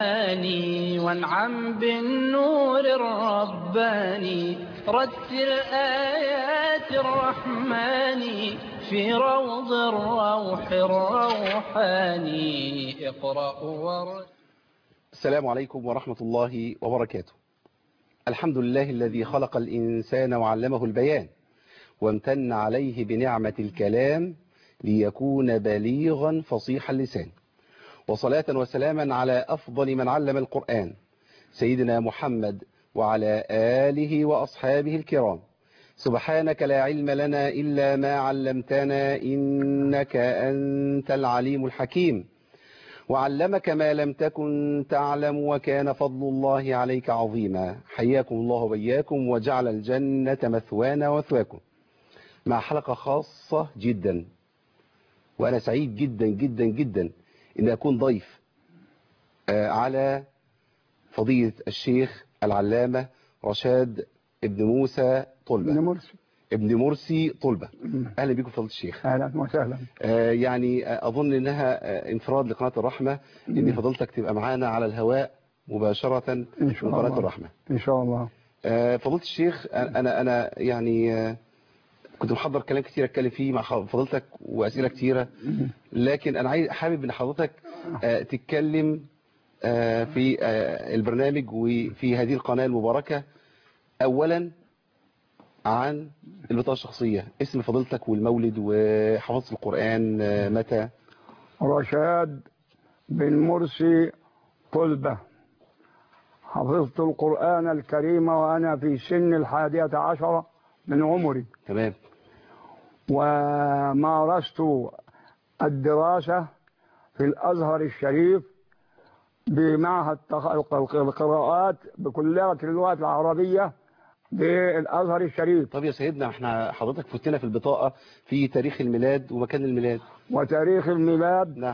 الرحمن وانعم بالنور الرباني رتل آيات الرحمن في روض الروح الروحاني اقرأ ورد السلام عليكم ورحمة الله وبركاته الحمد لله الذي خلق الإنسان وعلمه البيان وامتن عليه بنعمة الكلام ليكون بليغا فصيح اللسان وصلاة وسلاما على أفضل من علم القرآن سيدنا محمد وعلى آله وأصحابه الكرام سبحانك لا علم لنا إلا ما علمتنا إنك أنت العليم الحكيم وعلمك ما لم تكن تعلم وكان فضل الله عليك عظيما حياكم الله وبياكم وجعل الجنة مثوانا وثواكم مع حلقة خاصة جدا وأنا سعيد جدا جدا جدا أن أكون ضيف على فضيلة الشيخ العلامة رشاد ابن موسى طلبة ابن مرسي ابن مرسي طلبة أهلا بكم فضيلة الشيخ اهلا وسهلا آه يعني آه أظن أنها آه انفراد لقناة الرحمة أن فضيلتك تبقى معانا على الهواء مباشرة إن من شاء قناة الله. الرحمة ان شاء الله آه فضيلة الشيخ أنا أنا يعني آه كنت محضر كلام كتير أتكلم فيه مع فضيلتك وأسئلة كتيرة لكن أنا عايز حابب أن حضرتك آه تتكلم آه في آه البرنامج وفي هذه القناة المباركة أولا عن البطاقة الشخصية اسم فضيلتك والمولد وحفظت القرآن آه، متى رشاد بن مرسي طلبة حفظت القرآن الكريم وأنا في سن الحادية عشرة من عمري تمام ومارست الدراسة في الأزهر الشريف بمعهد تخ- الق- القراءات بكلية اللغة العربية بالأزهر الشريف طب يا سيدنا احنا حضرتك فتنا في البطاقة في تاريخ الميلاد ومكان الميلاد وتاريخ الميلاد نعم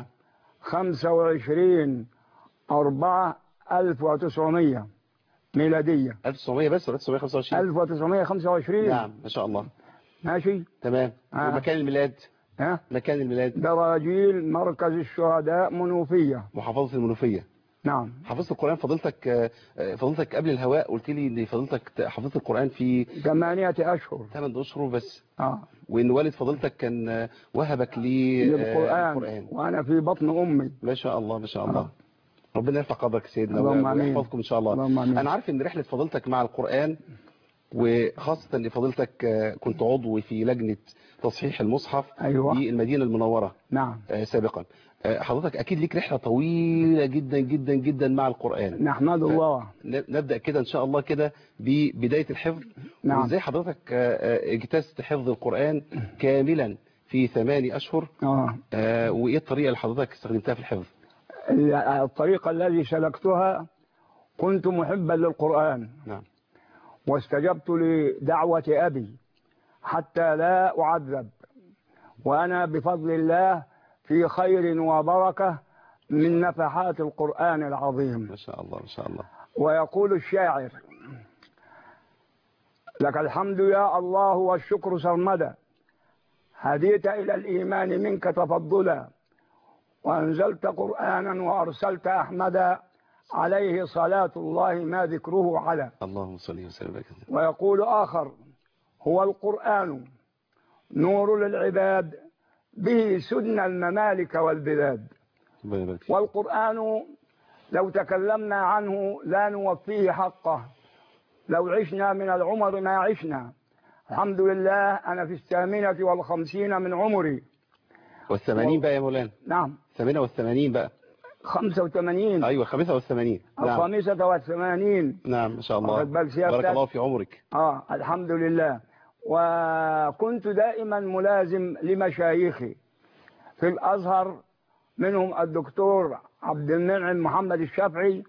25 4 1900 ميلادية 1900 بس ولا 1925 1925 نعم ما شاء الله ماشي تمام آه. ومكان الميلاد ها مكان الميلاد دراجيل مركز الشهداء منوفية محافظة المنوفية نعم حفظت القرآن فضيلتك آه، آه، فضيلتك قبل الهواء قلت لي ان فضيلتك حفظت القرآن في ثمانية أشهر 8 اشهر بس آه. وان والد فضيلتك كان آه، وهبك لي آه، للقرآن القرآن وأنا في بطن أمي ما شاء الله ما شاء الله آه. ربنا يرفع قدرك يا سيدنا اللهم آمين. ويحفظكم ان شاء الله اللهم آمين. انا عارف ان رحله فضيلتك مع القران وخاصه ان فضيلتك آه، كنت عضو في لجنه تصحيح المصحف أيوة. في المدينه المنوره نعم آه، سابقا آه، حضرتك اكيد ليك رحله طويله جدا جدا جدا مع القران نحمد الله ن- نبدا كده ان شاء الله كده ببدايه الحفظ نعم. وازاي حضرتك آه، آه، اجتزت حفظ القران كاملا في ثماني اشهر آه. آه، وايه الطريقه اللي حضرتك استخدمتها في الحفظ الطريقة التي سلكتها كنت محبا للقرآن نعم واستجبت لدعوة أبي حتى لا أعذب وأنا بفضل الله في خير وبركة من نفحات القرآن العظيم ما شاء الله ما شاء الله ويقول الشاعر لك الحمد يا الله والشكر سرمدا هديت إلى الإيمان منك تفضلا وأنزلت قرآنا وأرسلت أحمدا عليه صلاة الله ما ذكره على اللهم صل وسلم وبارك عليه. ويقول آخر هو القرآن نور للعباد به سدن الممالك والبلاد ربنا يبارك فيك. والقرآن لو تكلمنا عنه لا نوفيه حقه لو عشنا من العمر ما عشنا الحمد لله أنا في الثامنة والخمسين من عمري والثمانين بقى يا مولانا نعم الثامنة والثمانين بقى خمسة وثمانين أيوة الخامسة والثمانين نعم الخامسة والثمانين نعم ما شاء الله واخد بال سيادتك؟ بارك الله في عمرك آه الحمد لله وكنت دائما ملازم لمشايخي في الأزهر منهم الدكتور عبد المنعم محمد الشافعي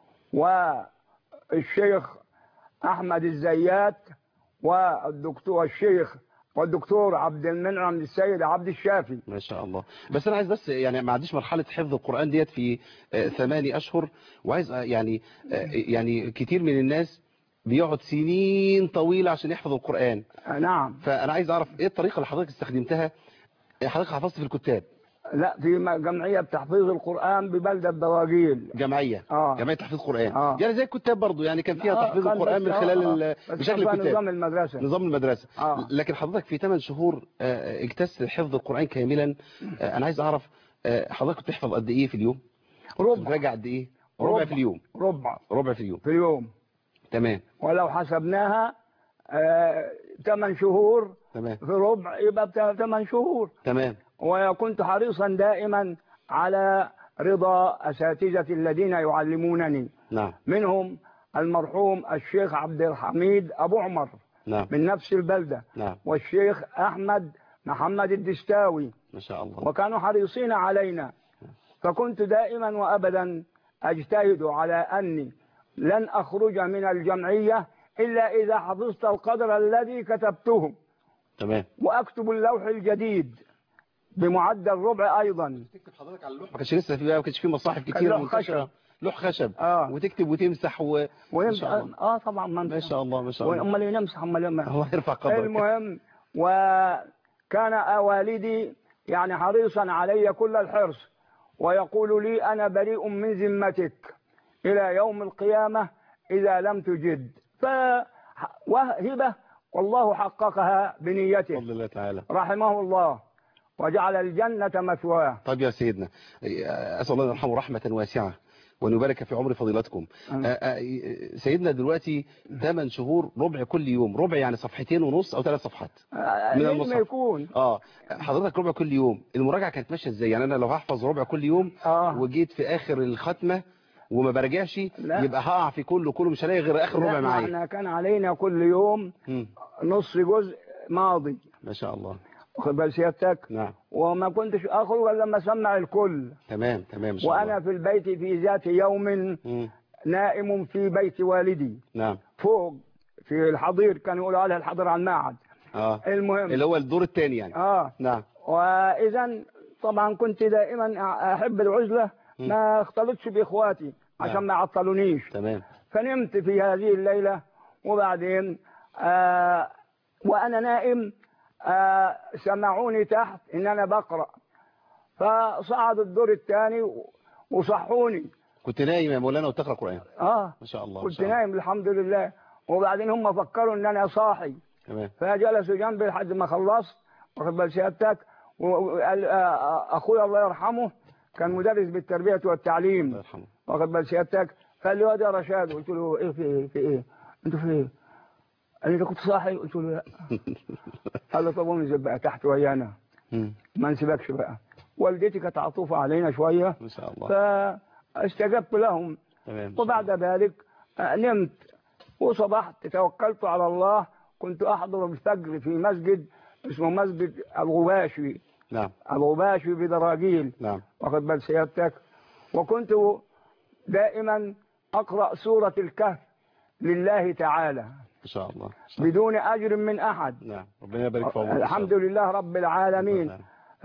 والشيخ أحمد الزيات والدكتور الشيخ والدكتور عبد المنعم السيد عبد الشافي ما شاء الله بس أنا عايز بس يعني ما عنديش مرحلة حفظ القرآن ديت في آه، ثماني أشهر وعايز آه، يعني آه، يعني كتير من الناس بيقعد سنين طويلة عشان يحفظ القرآن نعم فأنا عايز أعرف إيه الطريقة اللي حضرتك استخدمتها حضرتك حفظت في الكتاب لا في م- جمعية تحفيظ القرآن ببلدة دواجيل جمعية آه. جمعية تحفيظ القرآن آه. يعني زي الكتاب برضو يعني كان فيها آه، تحفيظ كان القرآن بس- من آه، خلال آه. ال- بس بشكل كان الكتاب نظام المدرسة نظام المدرسة آه. لكن حضرتك في 8 شهور آه، اجتزت حفظ القرآن كاملا آه، انا عايز اعرف آه، حضرتك بتحفظ قد ايه في اليوم ربع بتراجع قد ايه ربع ربع. في اليوم ربع ربع في اليوم في اليوم تمام ولو حسبناها آه، ثمان شهور تمام في ربع يبقى بتا- ثمان شهور تمام وكنت حريصا دائما على رضا أساتذتي الذين يعلمونني نعم منهم المرحوم الشيخ عبد الحميد أبو عمر نعم من نفس البلدة نعم والشيخ أحمد محمد الدستاوي ما شاء الله وكانوا حريصين علينا فكنت دائما وأبدا أجتهد على أني لن أخرج من الجمعية إلا إذا حفظت القدر الذي كتبته تمام وأكتب اللوح الجديد بمعدل ربع أيضا تكتب حضرتك على اللوح ما كانش لسه في بقى ما كانش في مصاحف كان كتير لوح منتشره خشب. لوح خشب آه. وتكتب وتمسح و... ما ويمسح شاء الله اه طبعا ما ما شاء الله ما شاء الله امال ينمسح امال ينمسح الله يرفع قدرك المهم وكان والدي يعني حريصا علي كل الحرص ويقول لي انا بريء من ذمتك الى يوم القيامه اذا لم تجد ف وهبه والله حققها بنيته بفضل الله تعالى رحمه الله وجعل الجنه مثواه طيب يا سيدنا أسأل الله أن يرحمه رحمة واسعة وأن يبارك في عمر فضيلتكم آمين. آه، آه، سيدنا دلوقتي 8 شهور ربع كل يوم ربع يعني صفحتين ونص أو ثلاث صفحات آه، من ليه المصحف. ما يكون اه حضرتك ربع كل يوم المراجعة كانت ماشية ازاي يعني أنا لو هحفظ ربع كل يوم اه وجيت في آخر الختمة وما برجعش لا. يبقى هقع في كله كله مش هلاقي غير آخر ربع لا، معايا احنا كان علينا كل يوم مم. نص جزء ماضي ما شاء الله واخد بال سيادتك نعم وما كنتش اخرج الا لما اسمع الكل تمام تمام ما شاء وانا الله في البيت في ذات يوم مم. نائم في بيت والدي نعم فوق في الحضير كانوا يقولوا عليها الحضير على المعهد اه المهم اللي هو الدور الثاني يعني اه نعم واذا طبعا كنت دائما احب العزله ما اختلطش باخواتي عشان نعم. ما يعطلونيش تمام فنمت في هذه الليلة وبعدين آه وأنا نائم آه سمعوني تحت إن أنا بقرأ فصعد الدور الثاني وصحوني كنت نايم يا مولانا وتقرأ قرآن آه ما شاء الله ما كنت شاء الله. نايم الحمد لله وبعدين هم فكروا إن أنا صاحي تمام فجلسوا جنبي لحد ما خلصت واخد بال سيادتك وقال آه، أخويا الله يرحمه كان مدرس بالتربية والتعليم الله يرحمه واخد بال سيادتك قال لي واد يا رشاد قلت له ايه في ايه في ايه انتوا في ايه قال لي انت كنت صاحي قلت له لا قال لي طب انزل بقى تحت ويانا مم. ما نسيبكش بقى والدتي كانت عطوفه علينا شويه ما شاء الله فاستجبت لهم تمام وبعد ذلك آه، نمت وصبحت توكلت على الله كنت احضر الفجر في مسجد اسمه مسجد الغباشي نعم الغباشي بدراجيل نعم واخد بال سيادتك وكنت دائما أقرأ سورة الكهف لله تعالى ما شاء الله ما شاء الله. بدون أجر من أحد نعم ربنا يبارك في عمرك الحمد لله رب العالمين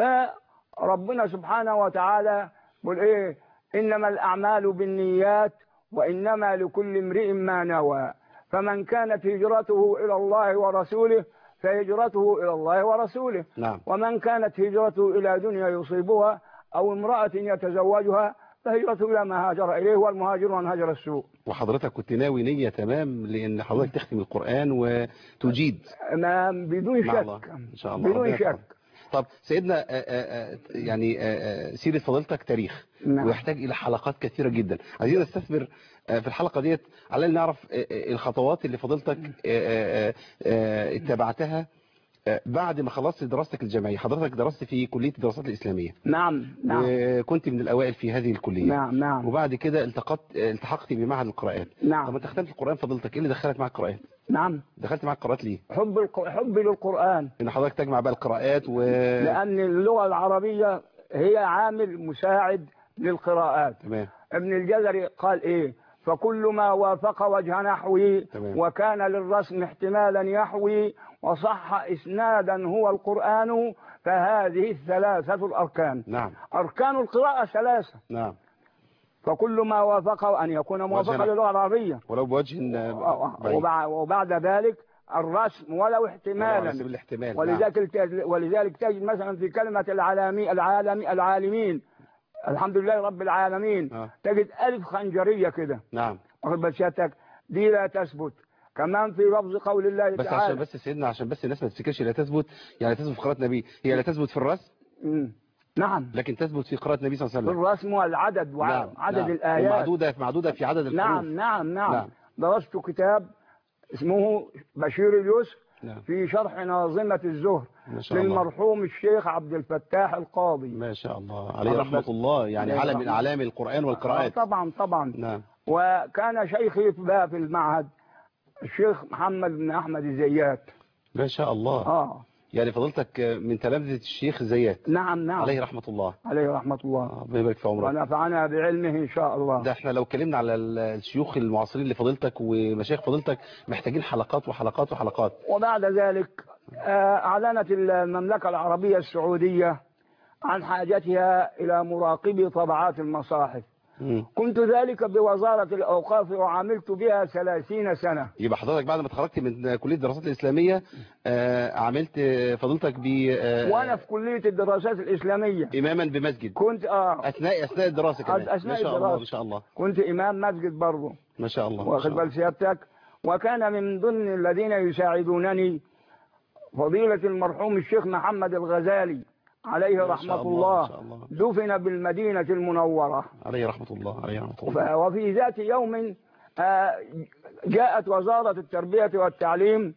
فربنا سبحانه وتعالى يقول إيه إنما الأعمال بالنيات وإنما لكل امرئ ما نوى فمن كانت هجرته إلى الله ورسوله فهجرته إلى الله ورسوله نعم ومن كانت هجرته إلى دنيا يصيبها أو امرأة يتزوجها فهجرته إلى ما هاجر إليه والمهاجر من هاجر السوء وحضرتك كنت ناوي نية تمام لأن حضرتك تختم القرآن وتجيد ما بدون مع الله شك إن شاء الله ربنا بدون يرحمك. شك طب سيدنا آه، آه، آه، يعني آه، آه، سيرة فضيلتك تاريخ نعم. ويحتاج إلى حلقات كثيرة جدا عايزين نستثمر آه، في الحلقة ديت على أن نعرف آه، آه، الخطوات اللي فضيلتك آه، آه، آه، اتبعتها آه، بعد ما خلصت دراستك الجامعية حضرتك درست في كلية الدراسات الإسلامية نعم نعم وكنت من الأوائل في هذه الكلية نعم نعم وبعد كده التقطت التحقت بمعهد القراءات طب نعم انت ختمت القرآن فضيلتك ايه اللي دخلك مع القراءات نعم دخلت مع القراءات ليه حب الق... حبي للقرآن ان حضرتك تجمع بقى القراءات و لأن اللغة العربية هي عامل مساعد للقراءات تمام ابن الجزري قال إيه فكل ما وافق وجه نحوي تمام. وكان للرسم احتمالا يحوي وصح إسنادا هو القرآن فهذه الثلاثة الأركان نعم أركان القراءة ثلاثة نام فكل ما وافق أن يكون موافقا وجه- للغة العربية ولو بوجه آه، بعيد. وبع- وبعد ذلك الرسم ولو على سبيل احتمالا الاحتمال نعم. ولذلك ولذلك تجد مثلا في كلمة العالمي العالمي العالمين الحمد لله رب العالمين آه. تجد ألف خنجرية كده نعم واخد بال سيادتك دي لا تثبت كمان في لفظ قول الله بس تعالى عشان بس سيدنا عشان بس الناس ما تفتكرش لا تثبت يعني تثبت في قراءة نبي هي لا تثبت في الرسم مم. نعم لكن تثبت في قراءة النبي صلى الله في عليه وسلم الرسم والعدد وعدد نعم. الآيات ومعدودة معدودة في عدد الحروف نعم نعم نعم, نعم. درست كتاب اسمه بشير اليسر نعم في شرح ناظمة الزهر ما شاء الله للمرحوم الشيخ عبد الفتاح القاضي ما شاء الله عليه الله رحمة بس- الله يعني عليه علم من رحمة. أعلام القرآن والقراءات آه طبعا طبعا نعم وكان شيخي في بقى في المعهد الشيخ محمد بن أحمد الزيات ما شاء الله اه يعني فضلتك من تلامذة الشيخ زيات نعم نعم عليه رحمة الله عليه رحمة الله آه، ربنا يبارك في عمرك ونفعنا بعلمه إن شاء الله ده احنا لو اتكلمنا على ال- الشيوخ المعاصرين لفضيلتك ومشايخ فضيلتك محتاجين حلقات وحلقات وحلقات وبعد ذلك آه، أعلنت المملكة العربية السعودية عن حاجتها إلى مراقبي طبعات المصاحف مم. كنت ذلك بوزارة الأوقاف وعملت بها ثلاثين سنة يبقى حضرتك بعد ما اتخرجت من كلية الدراسات الإسلامية آه، عملت آه، فضيلتك ب آه، وأنا في كلية الدراسات الإسلامية إماما بمسجد كنت آه أثناء أثناء الدراسة كمان أثناء ما شاء الله الدراسة. ما شاء الله كنت إمام مسجد برضه ما شاء الله ما واخد شاء الله. بال سيادتك وكان من ضمن الذين يساعدونني فضيلة المرحوم الشيخ محمد الغزالي عليه ما شاء رحمة الله، ما الله شاء الله. دفن بالمدينة المنورة عليه رحمة الله عليه رحمة ف- الله وفي ذات يوم آه، جاءت وزارة التربية والتعليم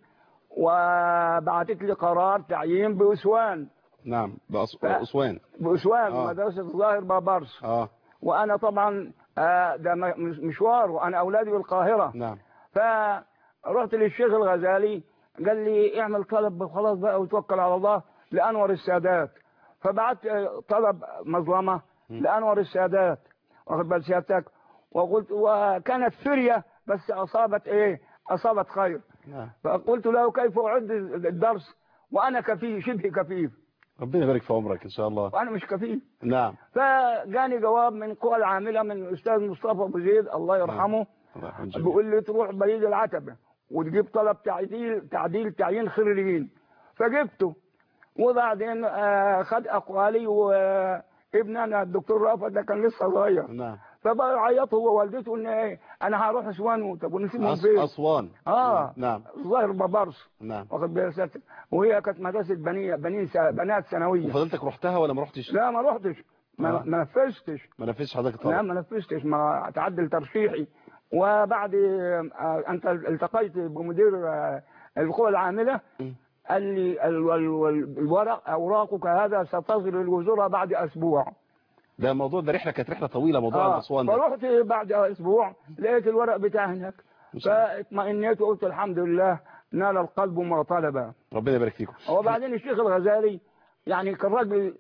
وبعثت لي قرار تعيين بأسوان نعم بأس- ف- بأسوان بأسوان آه. مدرسة الظاهر بابرس اه وأنا طبعا آه، ده م- مشوار وأنا أولادي بالقاهرة نعم فرحت للشيخ الغزالي قال لي اعمل طلب خلاص بقى وتوكل على الله لأنور السادات فبعت آه، طلب مظلمة لأنور السادات واخد بال سيادتك وقلت وكانت فرية بس أصابت إيه أصابت خير نعم فقلت له كيف أعد الدرس وأنا كفيف شبه كفيف ربنا يبارك في عمرك إن شاء الله وأنا مش كفيف نعم فجاني جواب من قوى العاملة من الأستاذ مصطفى أبو زيد الله يرحمه الله يرحمه الجميع. بيقول لي تروح بريد العتبة وتجيب طلب تعديل تعديل تعيين خريجين فجبته وبعدين آه، خد أقوالي وابننا الدكتور رافت ده كان لسه صغير نعم فبقى يعيط هو ووالدته ان ايه انا هروح اسوان طب ونسيبهم أس- فين؟ أسوان اه نعم ظاهر بابرس نعم واخد بالك سيادتك؟ وهي كانت مدرسه بنيه بنين س- بنات ثانويه وفضلتك رحتها ولا ما رحتش لا ما رحتش ما, آه. ما نفذتش ما نفذش حضرتك لا طبعا ما نفذتش ما تعدل ترشيحي وبعد آه، انت التقيت بمدير آه، القوى العامله م. قال لي ال- ال- ال- الورق اوراقك هذا ستصل الوزاره بعد اسبوع ده الموضوع ده رحلة كانت رحلة طويلة موضوع آه، أسوان ده فرحت بعد اسبوع لقيت الورق بتاعي هناك إن شاء الله. فاطمئنيت وقلت الحمد لله نال القلب ما طلب ربنا يبارك فيكم وبعدين الشيخ الغزالي يعني كان راجل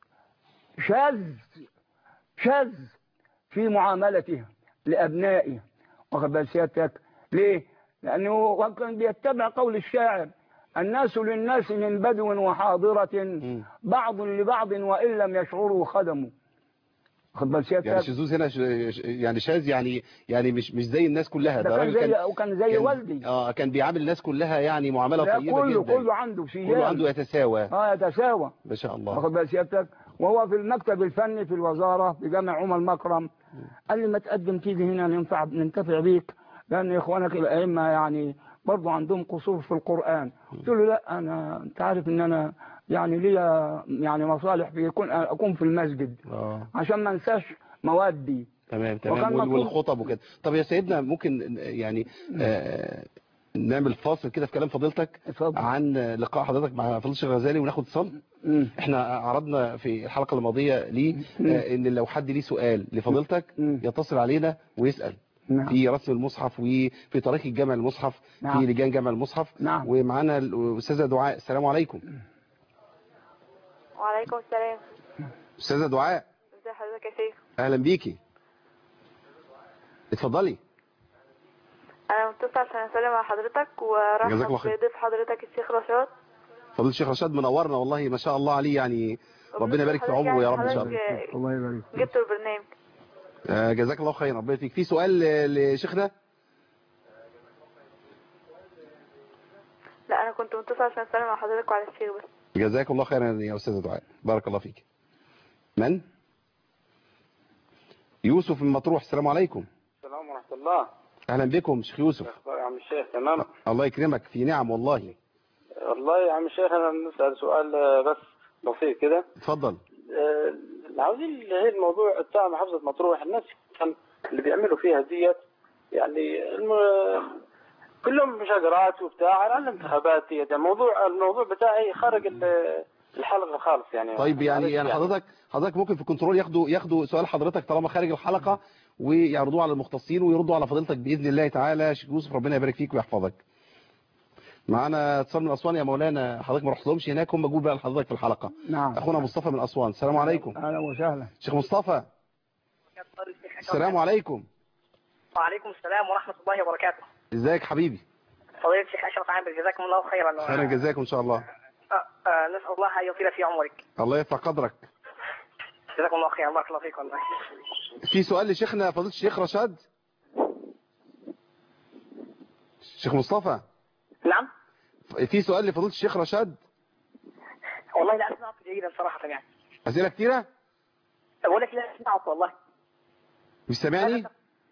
شاذ شاذ في معاملته لأبنائه واخد بال سيادتك ليه؟ لأنه هو كان بيتبع قول الشاعر الناس للناس من بدو وحاضرة مم. بعض لبعض وإن لم يشعروا خدموا واخد بال سيادتك يعني الشذوذ هنا ش... ش- يعني شاذ يعني يعني مش مش زي الناس كلها ده كان راجل زي وكان زي كان- والدي اه كان بيعامل الناس كلها يعني معاملة لا طيبة كله جدا كله عنده سيان كله عنده يتساوى اه يتساوى ما شاء الله واخد بال سيادتك وهو في المكتب الفني في الوزاره في جامع عمر مكرم قال لي ما تقدم تيجي هنا ننفع ننتفع بيك لان اخوانك الائمه يعني برضه عندهم قصور في القران قلت له لا انا انت عارف ان انا يعني ليا يعني مصالح في يكون اكون في المسجد اه عشان ما انساش موادي تمام وكان تمام وال- مطلوب- والخطب وكده طب يا سيدنا ممكن يعني آه نعمل فاصل كده في كلام فضيلتك اتفضل. عن لقاء حضرتك مع فضيلة الشيخ الغزالي وناخد اتصال مم. احنا عرضنا في الحلقة الماضية ليه آه ان لو حد ليه سؤال لفضيلتك مم. يتصل علينا ويسأل نعم. في رسم المصحف وفي طريق الجمع المصحف نعم. في لجان جمع المصحف نعم. ومعانا الاستاذه دعاء السلام عليكم وعليكم السلام استاذه دعاء ازي حضرتك يا شيخ اهلا بيكي اتفضلي انا متصل عشان اسلم على حضرتك جزاك الله وارحب خير. بضيف حضرتك الشيخ رشاد فضيله الشيخ رشاد منورنا والله ما شاء الله عليه يعني ربنا يبارك في عمره يا رب ان شاء الله حضرتك الله يبارك فيك. جبت البرنامج آه، جزاك الله خير ربنا يفيك في سؤال ل- لشيخنا كنت متصل عشان اسلم على حضرتك وعلى الشيخ بس جزاك الله خيرا يا أستاذة دعاء بارك الله فيك من؟ يوسف من مطروح السلام عليكم السلام ورحمة الله أهلا بكم شيخ يوسف أخبار يا عم الشيخ تمام الله يكرمك في نعم والله والله يا عم الشيخ أنا نسأل سؤال آه، بس بسيط كده اتفضل آه، عاوزين اللي هي الموضوع بتاع محافظة مطروح الناس كان اللي بيعملوا فيها ديت يعني الم... كلهم مشاجرات وبتاع على الانتخابات ديت يعني الموضوع الموضوع بتاعي خارج ال- الحلقة خالص يعني طيب يعني معلش يعني حضرتك حضرتك ممكن في الكنترول ياخدوا ياخدوا سؤال حضرتك طالما خارج الحلقة ويعرضوه على المختصين ويردوا على فضيلتك بإذن الله تعالى شيخ يوسف ربنا يبارك فيك ويحفظك معانا اتصال من أسوان يا مولانا حضرتك ما رحتلهمش هناك هم جوا بقى لحضرتك في الحلقة نعم أخونا مصطفى من أسوان السلام عليكم اهلا وسهلا شيخ مصطفى السلام عليكم وعليكم السلام ورحمة الله وبركاته ازيك حبيبي فضيلة الشيخ أشرف عامر جزاكم الله خيرا خيرا جزاكم ان شاء الله آه، آه، نسأل الله أن يطيل في عمرك الله يرفع قدرك جزاكم الله خيرا بارك الله فيك والله في سؤال لشيخنا فضيله الشيخ رشاد شيخ مصطفى نعم في سؤال لفضيله الشيخ رشاد والله لا أسمعك جيدا صراحة يعني اسئله كتيره أقول لك لا أسمعك والله مش سامعني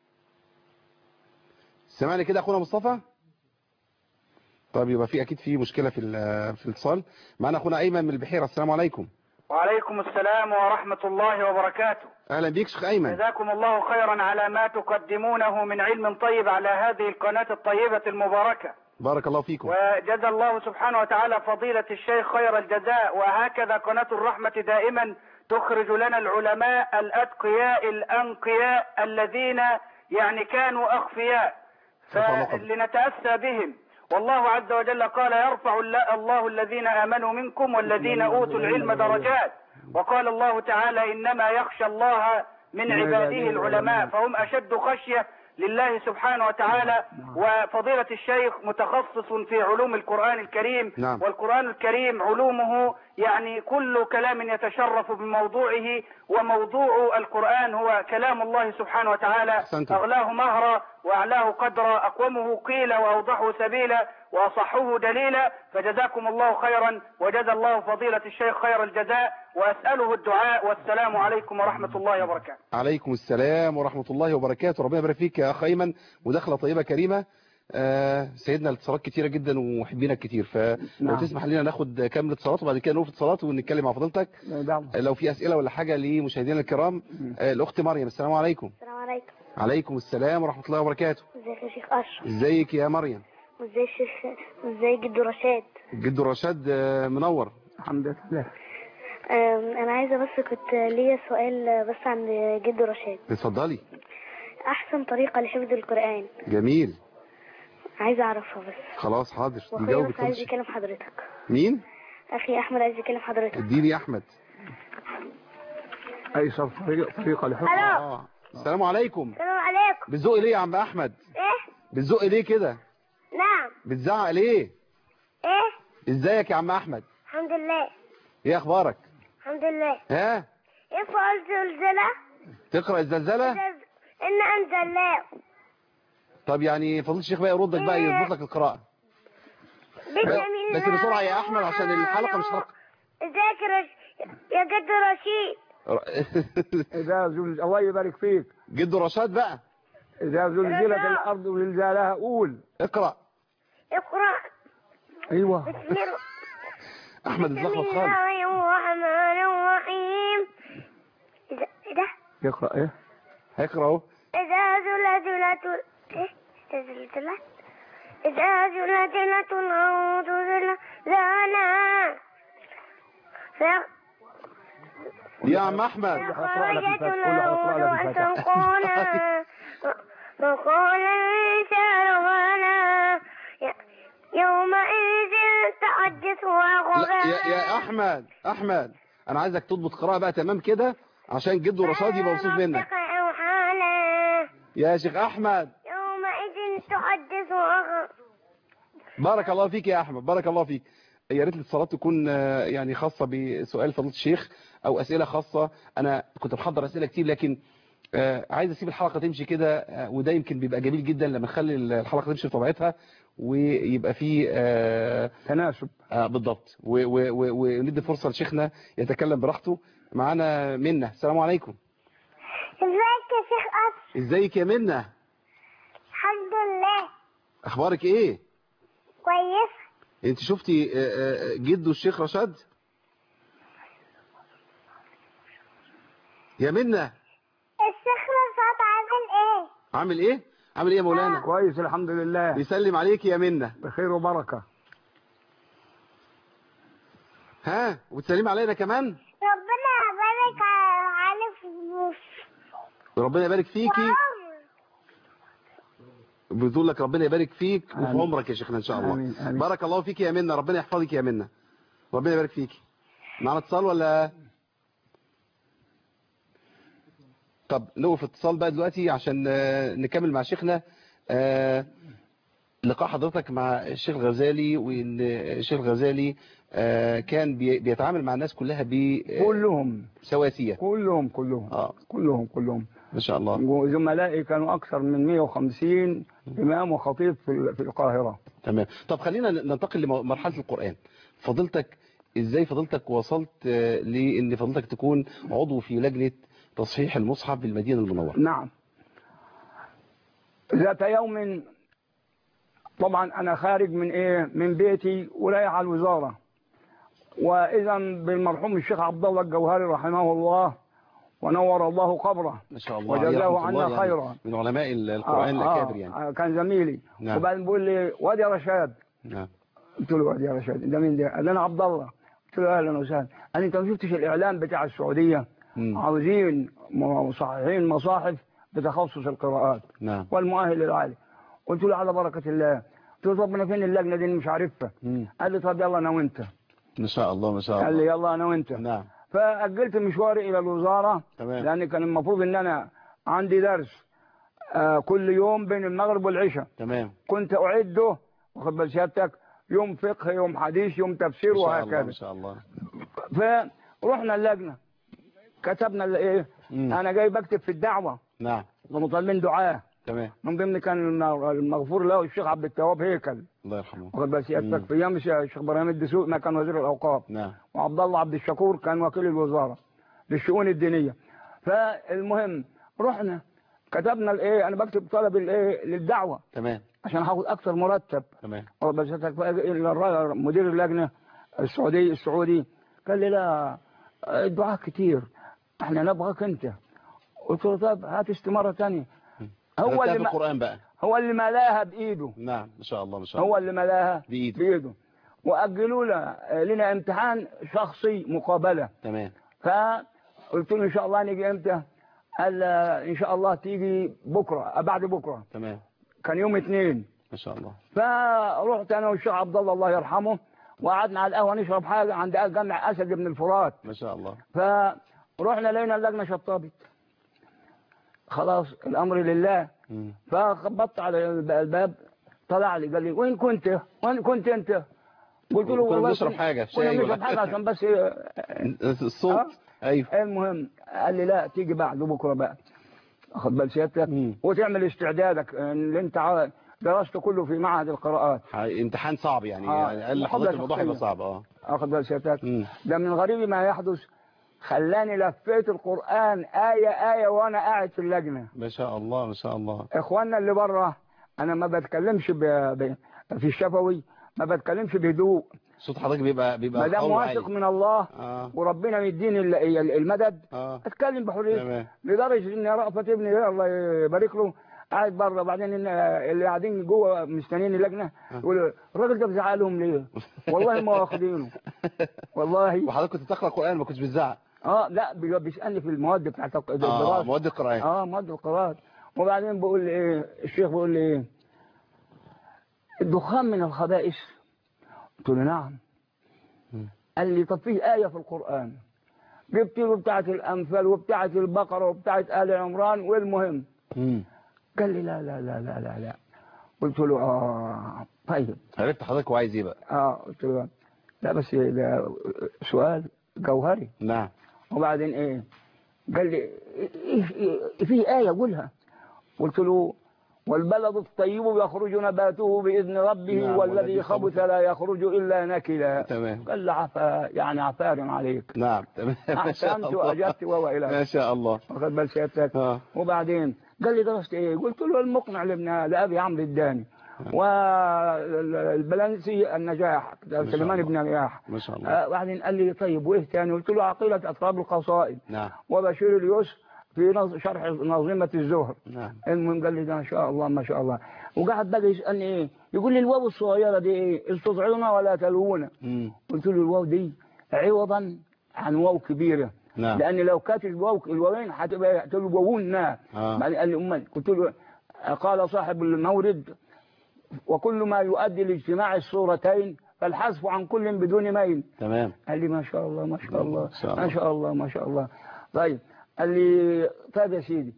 سامعني كده اخونا مصطفى طب يبقى في اكيد في مشكله في ال- في الاتصال معانا اخونا ايمن من البحيره السلام عليكم وعليكم السلام ورحمة الله وبركاته اهلا بيك شيخ ايمن جزاكم الله خيرا على ما تقدمونه من علم طيب على هذه القناة الطيبة المباركة بارك الله فيكم وجزى الله سبحانه وتعالى فضيلة الشيخ خير الجزاء وهكذا قناة الرحمة دائما تخرج لنا العلماء الأتقياء الأنقياء الذين يعني كانوا أخفياء رفع الله قدرك. فلنتأسى بهم والله عز وجل قال يرفع الل- الله الذين آمنوا منكم والذين أوتوا العلم درجات وقال الله تعالى إنما يخشى الله من عباده العلماء فهم أشد خشية لله سبحانه وتعالى وفضيلة الشيخ متخصص في علوم القرآن الكريم نعم. والقرآن الكريم علومه يعني كل كلام يتشرف بموضوعه وموضوع القرآن هو كلام الله سبحانه وتعالى أحسنتم. أغلاه مهرا وأعلاه قدرا أقومه قيلا وأوضحه سبيلا وأصحه دليلا فجزاكم الله خيرا وجزى الله فضيلة الشيخ خير الجزاء وأسأله الدعاء والسلام عليكم ورحمة الله وبركاته عليكم السلام ورحمة الله وبركاته ربنا يبارك فيك يا أخ أيمن مداخلة طيبة كريمة آه سيدنا الاتصالات كتيرة جدا ومحبينك كتير فلو نعم. تسمح لنا ناخد كامل اتصالات وبعد كده نقف اتصالات ونتكلم مع فضيلتك نعم. لو في أسئلة ولا حاجة لمشاهدينا الكرام آه الأخت مريم السلام عليكم السلام عليكم عليكم السلام ورحمة الله وبركاته ازيك يا شيخ اشرف ازيك يا مريم وازاي الشيخ وازاي جدو رشاد جد رشاد آه منور الحمد لله أم، انا عايزه بس كنت ليا سؤال بس عن جدو رشاد اتفضلي احسن طريقه لحفظ القران جميل عايزه اعرفها بس خلاص حاضر واخويا نجاوبك بس عايز كل شيء. يكلم حضرتك مين اخي احمد عايز يكلم حضرتك اديني يا احمد ايسر طريق- طريقه لحفظ اه السلام عليكم السلام عليكم بتزق ليه يا عم احمد ايه بتزق ليه كده نعم بتزعق ليه ايه ازيك يا عم احمد الحمد لله ايه اخبارك الحمد لله ها ايه فعل زلزله تقرا الزلزله ان انزلناه طب يعني فضيله الشيخ بقى يردك بقى يظبط لك القراءه بسم بس بسرعه يا احمد عشان الحلقه مش حلقه ازيك يا رش... يا جد رشيد اذا زلزل الله يبارك فيك جد رشاد بقى اذا زلزلت الارض زلزالها قول اقرا اقرا ايوه بسم الله احمد بسم اتلخبط خالص الله الرحمن الرحيم إذا إذا يقرا ايه هيقرا اهو إذا زلزلت ال- إيه إذا زلزلت إذا زلزلت الأرض زلزالها ف- يا عم احمد فخرجت الأرض أثقالها وقال الإنسان ما لها ي- يومئذ تحدث لا أخبارها يا, يا احمد احمد انا عايزك تضبط قراءه بقى تمام كده عشان جد رشاد يبقى مبسوط منك ربك أوحالا يا شيخ احمد يومئذ تحدث أخبارها بارك الله فيك يا احمد بارك الله فيك يا ريت الاتصالات تكون آه، يعني خاصه بسؤال فضيله الشيخ او اسئله خاصه انا كنت محضر اسئله كتير لكن آه، عايز اسيب الحلقه تمشي كده آه، وده يمكن بيبقى جميل جدا لما نخلي الحلقه تمشي بطبيعتها ويبقى فيه آه، تناسب آه بالضبط و- و- و- وندي فرصه لشيخنا يتكلم براحته معانا منة السلام عليكم ازيك يا شيخ أسر ازيك يا منة الحمد لله اخبارك ايه كويسة انت شفتي آه، آه، جده الشيخ رشاد يا منة الشيخ رفعت عامل ايه عامل ايه عامل ايه يا مولانا كويس الحمد لله بيسلم عليك يا منة بخير وبركة ها وتسلمي علينا كمان ربنا يبارك على فلوس وربنا يبارك فيكي وعمر بتقول لك ربنا يبارك فيك وفي آمين. عمرك يا شيخنا ان شاء الله آمين، آمين. بارك الله فيك يا منة ربنا يحفظك يا منة ربنا يبارك فيك معنا اتصال ولا طب نوقف اتصال بقى دلوقتي عشان آه، نكمل مع شيخنا آه، لقاء حضرتك مع الشيخ الغزالي وان الشيخ الغزالي آه، كان بي- بيتعامل مع الناس كلها كلهم بسواسية كلهم كلهم اه كلهم كلهم ما شاء الله وزملائي كانوا أكثر من 150 إمام وخطيب في في القاهرة تمام طب خلينا ننتقل لمرحلة القرآن فضلتك ازاي فضلتك وصلت آه، لان فضلتك تكون عضو في لجنة تصحيح المصحف بالمدينة المنورة نعم ذات يوم طبعا أنا خارج من إيه من بيتي ورايح على الوزارة وإذا بالمرحوم الشيخ عبد الله الجوهري رحمه الله ونور الله قبره ما شاء الله وجزاه عليه رحمة عنا الله يعني خيرا. من علماء القرآن آه، الأكابر يعني آه كان زميلي نعم. وبعدين بيقول لي واد يا رشاد نعم قلت له واد يا رشاد ده مين ده؟ قال لي انا عبد الله قلت له اهلا وسهلا قال لي انت ما شفتش الاعلان بتاع السعوديه مم. عاوزين مصححين مصاحف بتخصص القراءات نعم والمؤهل العالي قلت له على بركه الله قلت له طب انا فين اللجنه دي أنا مش عارفها مم. قال لي طب يلا انا وانت ما شاء الله ما شاء قال لي الله يلا انا وانت نعم فاجلت مشواري الى الوزاره تمام لان كان المفروض ان انا عندي درس آه كل يوم بين المغرب والعشاء تمام كنت أعده واخد بال سيادتك يوم فقه يوم حديث يوم تفسير ما شاء الله وهكذا ما شاء الله فرحنا اللجنة كتبنا ال- ايه مم. انا جاي بكتب في الدعوة نعم ومطالبين دعاء تمام من ضمن كان المغفور له الشيخ عبد التواب هيكل الله يرحمه واخد بال مم. سيادتك في ايام الشيخ ابراهيم الدسوقي ما كان وزير الاوقاف نعم وعبد الله عبد الشكور كان وكيل الوزارة للشؤون الدينية فالمهم رحنا كتبنا الايه انا بكتب طلب الايه للدعوة تمام عشان هاخد اكثر مرتب تمام بس الر- مدير اللجنة السعودي السعودي قال لي لا الدعاء كتير احنا نبغاك انت قلت له طب هات استمارة تانية هو كتبتها اللي في ما القرآن بقى هو اللي ملاها بايده نعم ما شاء الله ما شاء الله هو اللي ملاها بإيده. بايده واجلوا لنا لنا امتحان شخصي مقابله تمام فقلت له ان شاء الله نيجي امتى قال ان شاء الله تيجي بكره بعد بكره تمام كان يوم اثنين ما شاء الله فرحت انا والشيخ عبد الله الله يرحمه وقعدنا على القهوه نشرب حاجه عند جامع اسد بن الفرات ما شاء الله فرحنا لقينا اللجنه شطبت خلاص الامر لله مم. فخبطت على الب- الباب طلع لي قال لي وين كنت؟ وين كنت انت؟ قلت له كنا والله بنشرب كنا- حاجة، كنا شاي ولا- بنشرب حاجه عشان بس إيه، الصوت ايوه المهم قال لي لا تيجي بعد بكره بقى خد بال سيادتك مم. وتعمل استعدادك اللي انت عا- درسته كله في معهد القراءات ح- امتحان صعب يعني آه. يعني قال محاضرة لحضرتك الموضوع هيبقى شخصية. صعب اه اخد بال سيادتك مم. ده من غريب ما يحدث خلاني لفيت القران ايه ايه وانا قاعد في اللجنه ما شاء الله ما شاء الله اخواننا اللي بره انا ما بتكلمش ب... ب... في الشفوي ما بتكلمش بهدوء صوت حضرتك بيبقى بيبقى ما دام قوي واثق عالي. من الله اه وربنا يديني ال- ال- المدد اه اتكلم بحريه تمام لدرجه ان رأفت ابني ده الله يبارك له قاعد بره بعدين إن اللي قاعدين جوه مستنيين اللجنه يقولوا الراجل ده بيزعق لهم ليه؟ والله ما واخدينه والله وحضرتك كنت بتقرا قران ما كنتش بتزعق اه لا بي- بيسالني في المواد بتاعت اه الدراسه مواد القران اه مواد القراءات وبعدين بقول لي ايه الشيخ بيقول لي ايه الدخان من الخبائث قلت له نعم قال لي طب في آية في القرآن جبت له بتاعة الأنفال وبتاعة البقرة وبتاعة آل عمران والمهم مم. قال لي لا لا لا لا لا لا قلت له اه طيب عرفت حضرتك وعايز ايه بقى اه قلت له لا بس ده سؤال جوهري نعم وبعدين ايه قال لي إيه- إيه- في آية قولها قلت له والبلد الطيب يخرج نباته بإذن ربه نعم، والذي والذي خبث لا يخرج إلا نكدا تمام قال له عفا يعني عفار عليك نعم تمام ما شاء أحسنت الله. وأجبت وهو إلى ما شاء الله واخد بال سيادتك اه وبعدين قال لي درست ايه قلت له المقنع لابن لابي عمرو الداني والبلنسي النجاح شاء سليمان الله. بن نجاح ما شاء الله آه، بعدين قال لي طيب وايه تاني قلت له عقيله اطراب القصائد نعم وبشير اليسر في نظ- شرح نظيمه الزهر نعم المهم قال لي ده ما شاء الله ما شاء الله وقعد بقى يسالني ايه يقول لي الواو الصغيره دي ايه استطعمنا ولا تلونا مم. قلت له الواو دي عوضا عن واو كبيره نعم لان لو كانت الواو الواوين هتبقى تلوونا آه. بعدين قال لي امال قلت له قال صاحب المورد وكل ما يؤدي لاجتماع الصورتين فالحذف عن كل بدون ميل تمام قال لي ما شاء الله ما شاء الله ما شاء الله. ما شاء الله ما شاء الله طيب قال لي طيب يا سيدي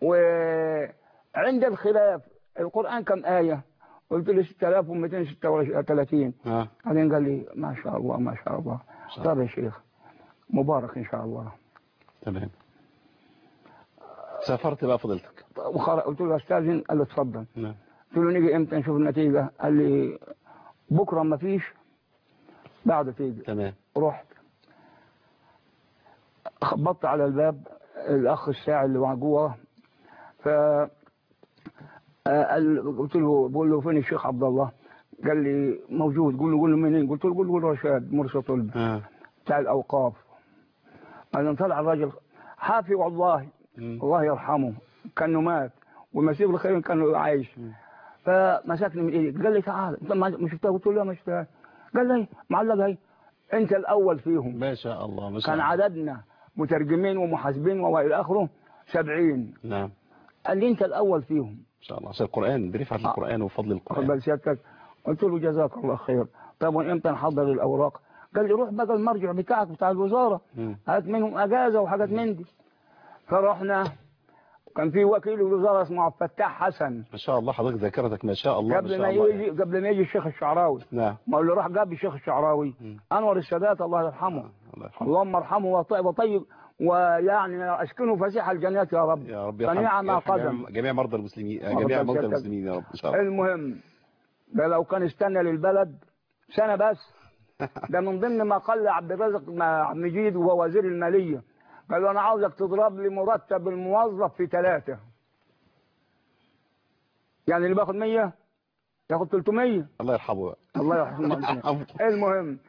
وعند الخلاف القرآن كم آية قلت له 6236 اه بعدين قال لي ما شاء الله ما شاء الله شاء الله. طيب يا شيخ مبارك إن شاء الله تمام سافرت بقى فضيلتك وخر- قلت له استاذن قال له اتفضل نعم قلت له نيجي امتى نشوف النتيجة قال لي بكرة ما فيش بعد تيجي تمام رحت خبطت على الباب الاخ الساعي اللي معاه جوه ف آه، قال- قلت له بقول له فين الشيخ عبد الله قال لي موجود قول له قول له منين قلت له قول له قول له رشاد مرسى طلب اه بتاع الاوقاف بعدين طلع الراجل حافي والله مم. الله يرحمه كانه مات والمسيح الخير كانه عايش فمسكني من ايدي قال لي تعال انت ما ما شفتها قلت له لا ما شفتها قال لي معلقه هي انت الاول فيهم ما شاء الله ما شاء كان الله عددنا مترجمين ومحاسبين والى اخره سبعين نعم قال لي انت الاول فيهم ما شاء الله عشان القرآن برفعة آه. القرآن وفضل خد القرآن بال سيادتك قلت له جزاك الله خير طب وامتى نحضر الاوراق قال لي روح بقى المرجع بتاعك بتاع الوزاره مم. هات منهم اجازه وحاجات من دي فرحنا كان في وكيل الوزاره اسمه عبد الفتاح حسن ما شاء الله حضرتك ذاكرتك ما شاء الله ما قبل شاء ما الله يجي قبل ما يجي الشيخ الشعراوي نعم ما اللي راح جاب الشيخ الشعراوي مم. انور السادات الله يرحمه الله يرحمه اللهم ارحمه وطيب وطيب ويعني اسكنه فسيح الجنات يا رب يا رب يرحم فنعم يرحم قدم جميع- جميع مرضى المسلمين ربنا جميع موتى يسعدك. المسلمين يا رب ان شاء الله المهم ده لو كان استنى للبلد سنة بس ده من ضمن ما قال عبد الرازق مع مجيد وهو وزير المالية قال له أنا عاوزك تضرب لي مرتب الموظف في ثلاثة يعني اللي باخد 100 ياخد 300 الله يرحمه بقى الله يرحمه يرحمه. المهم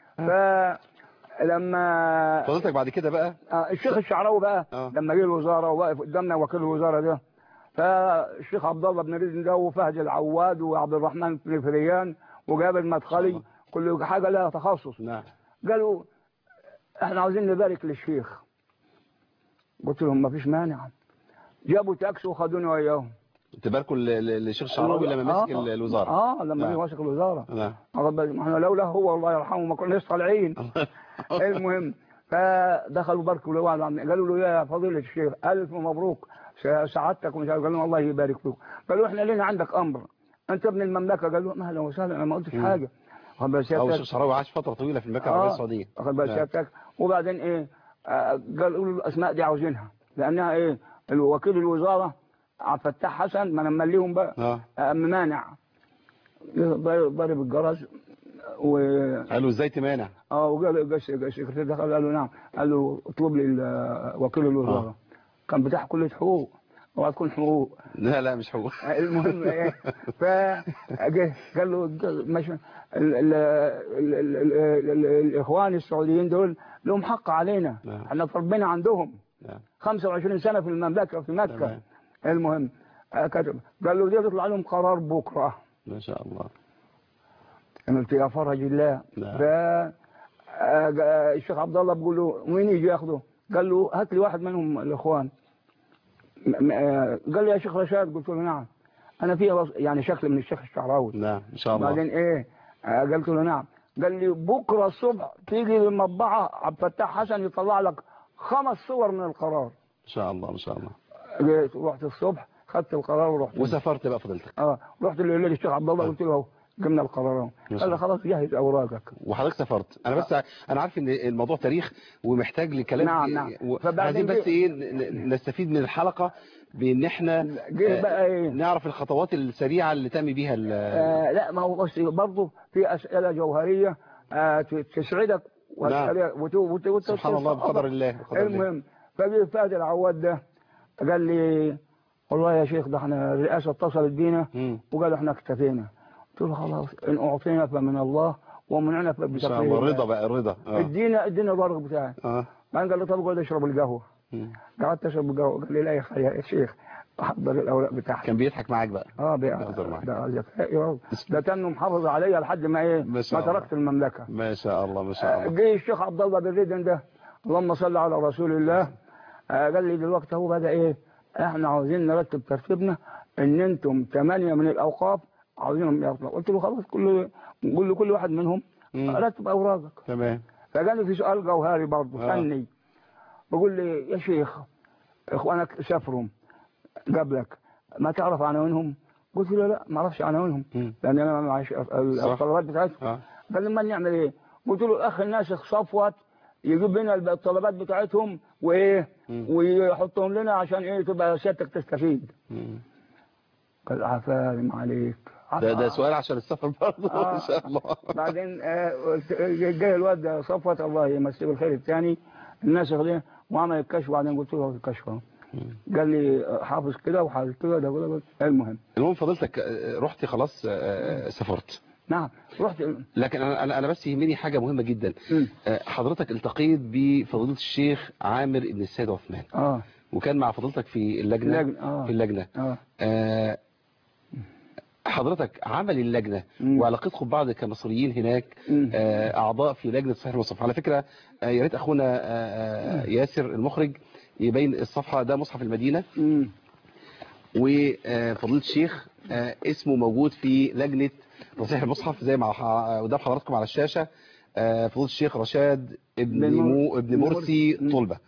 فلما فضيلتك بعد كده بقى آه، الشيخ الشعراوي بقى آه. لما جه الوزاره وواقف قدامنا وكيل الوزاره ده فالشيخ عبد الله بن رزق ده وفهد العواد وعبد الرحمن بن فريان وجابر المدخلي كل حاجه لها تخصص نعم قالوا احنا عاوزين نبارك للشيخ قلت لهم ما فيش مانع جابوا تاكسي وخدوني وياهم تباركوا ل- ل- للشيخ الشعراوي لما مسك آه. ال- الوزاره اه لما نعم. جه ماسك الوزاره نعم واخد بالك؟ ما احنا لولا هو الله يرحمه ما كناش طالعين المهم فدخلوا باركوا له وقعدوا عم- قالوا له يا فضيلة الشيخ ألف مبروك س- سعادتك ومش عارف قال لهم الله يبارك فيك قالوا احنا لنا عندك أمر أنت ابن المملكة قالوا ما أهلا وسهلا أنا ما قلتش مم. حاجة واخد بال هو الشيخ سيادتك الشعراوي عاش فتره طويله في المملكه العربيه السعوديه واخد بال نعم. سيادتك وبعدين إيه آه، قالوا له الأسماء دي عاوزينها لأنها إيه الوكيل الوزارة عبد الفتاح حسن ما انا مليهم بقى اه آه، مانع ضرب الجرس و قالوا ازاي تمانع اه وقال قال السكرتير دخل قال له نعم قال له اطلب لي ال- وكيل الوزاره آه. كان بتاع كليه حقوق اوعى تكون حقوق لا لا مش حقوق المهم ايه فجه قال له مش ال- ال- ال- ال- ال- ال- الاخوان السعوديين دول لهم حق علينا نعم. احنا طلبنا عندهم نعم 25 سنه في المملكه في مكه تمام. المهم آه، كتب قال له دي تطلع لهم قرار بكره ما شاء الله قلت يا فرج الله نعم. ف آه، آه، الشيخ عبد الله بيقول له مين يجي ياخده؟ قال له هات لي واحد منهم الاخوان م- م- آه، قال لي يا شيخ رشاد قلت له نعم انا فيها بص- يعني شكل من الشيخ الشعراوي نعم ان شاء الله بعدين ايه آه، قلت له نعم قال لي بكره الصبح تيجي للمطبعه عبد الفتاح حسن يطلع لك خمس صور من القرار ان شاء الله ان شاء الله جيت رحت الصبح خدت القرار ورحت وسافرت بقى فضيلتك اه رحت للشيخ عبد الله قلت له جبنا القرارات ما شاء قال لي الله. خلاص جهز اوراقك وحضرتك سافرت انا بس انا عارف ان الموضوع تاريخ ومحتاج لكلام نعم، نعم. و- فبعدين عايزين بس جه- ايه ن- نستفيد من الحلقه بان احنا جه بقى ايه نعرف الخطوات السريعه اللي تم بيها ال- آه لا ما هو بس برضه في اسئله جوهريه آه ت- تسعدك وأسئلة وت- وت- وت- سبحان الله بقدر الله بقدر الله. المهم فجه فهد العواد ده قال لي والله يا شيخ ده احنا الرئاسه اتصلت بينا مم. وقالوا احنا اكتفينا قلت له خلاص ان اعطينا فمن الله ومنعنا ان شاء فبتقدير الله الله. رضا بقى رضا اه ادينا ادينا الورق بتاعي اه بعدين قال لي طب اقعد اشرب القهوه مم. قعدت اشرب القهوه قال لي لا يا اخي يا شيخ احضر الاوراق بتاعتي كان بيضحك معاك بقى اه بيهزر بقى معاك. ده ذكائي والله. ده كان محافظ عليا لحد ما ايه ما ما شاء الله. تركت المملكه ما شاء الله ما شاء الله جه الشيخ عبد الله بن ريدن ده اللهم صل على رسول الله آه، قال لي دلوقتي هو بدا ايه احنا عاوزين نرتب ترتيبنا ان انتم ثمانيه من الاوقاف عاوزينهم يطلعوا قلت له خلاص كل نقول لكل واحد منهم مم. رتب اوراقك تمام فقال لي في سؤال جوهري برضه آه. فني بقول لي يا شيخ اخوانك سافروا قبلك ما تعرف عناوينهم قلت له لا ما اعرفش عناوينهم مم. لان انا ما معيش صح. الطلبات بتاعتهم اه قال لي ما نعمل ايه قلت له اخ الناسخ صفوت يجيب لنا الطلبات بتاعتهم وايه مم. ويحطهم لنا عشان ايه تبقى سيادتك تستفيد مم. قال عفارم عليك ده ده عفا. سؤال عشان السفر برضه آه. ان شاء الله بعدين آه، قلت- جاي الواد ده صفوت الله يمسيه بالخير الثاني الناسخ ده وعمل الكشف وبعدين قلت له الكشف أهو. قال لي آه، حافظ كده وحافظ كده ده كده المهم المهم فضلتك آه، رحت خلاص آه، سافرت نعم رحت لكن انا انا أنا بس يهمني حاجه مهمه جدا مم. آه، حضرتك التقيت بفضيله الشيخ عامر بن السيد عثمان اه وكان مع فضيلتك في اللجنه اللجنة، آه. في اللجنه اه آه، حضرتك عمل اللجنه مم. وعلاقتكم ببعض كمصريين هناك مم. آه، اعضاء في لجنه صحيح المصحف على فكره آه، يا ريت اخونا آه، آه، ياسر المخرج يبين الصفحه ده مصحف المدينه مم. وفضيله الشيخ آه، اسمه موجود في لجنه تصحيح المصحف زي ما ح- قدام حضراتكم على الشاشه آه، فضيله الشيخ رشاد ابن بن مر- مو ابن بن مرسي مرسي. طلبه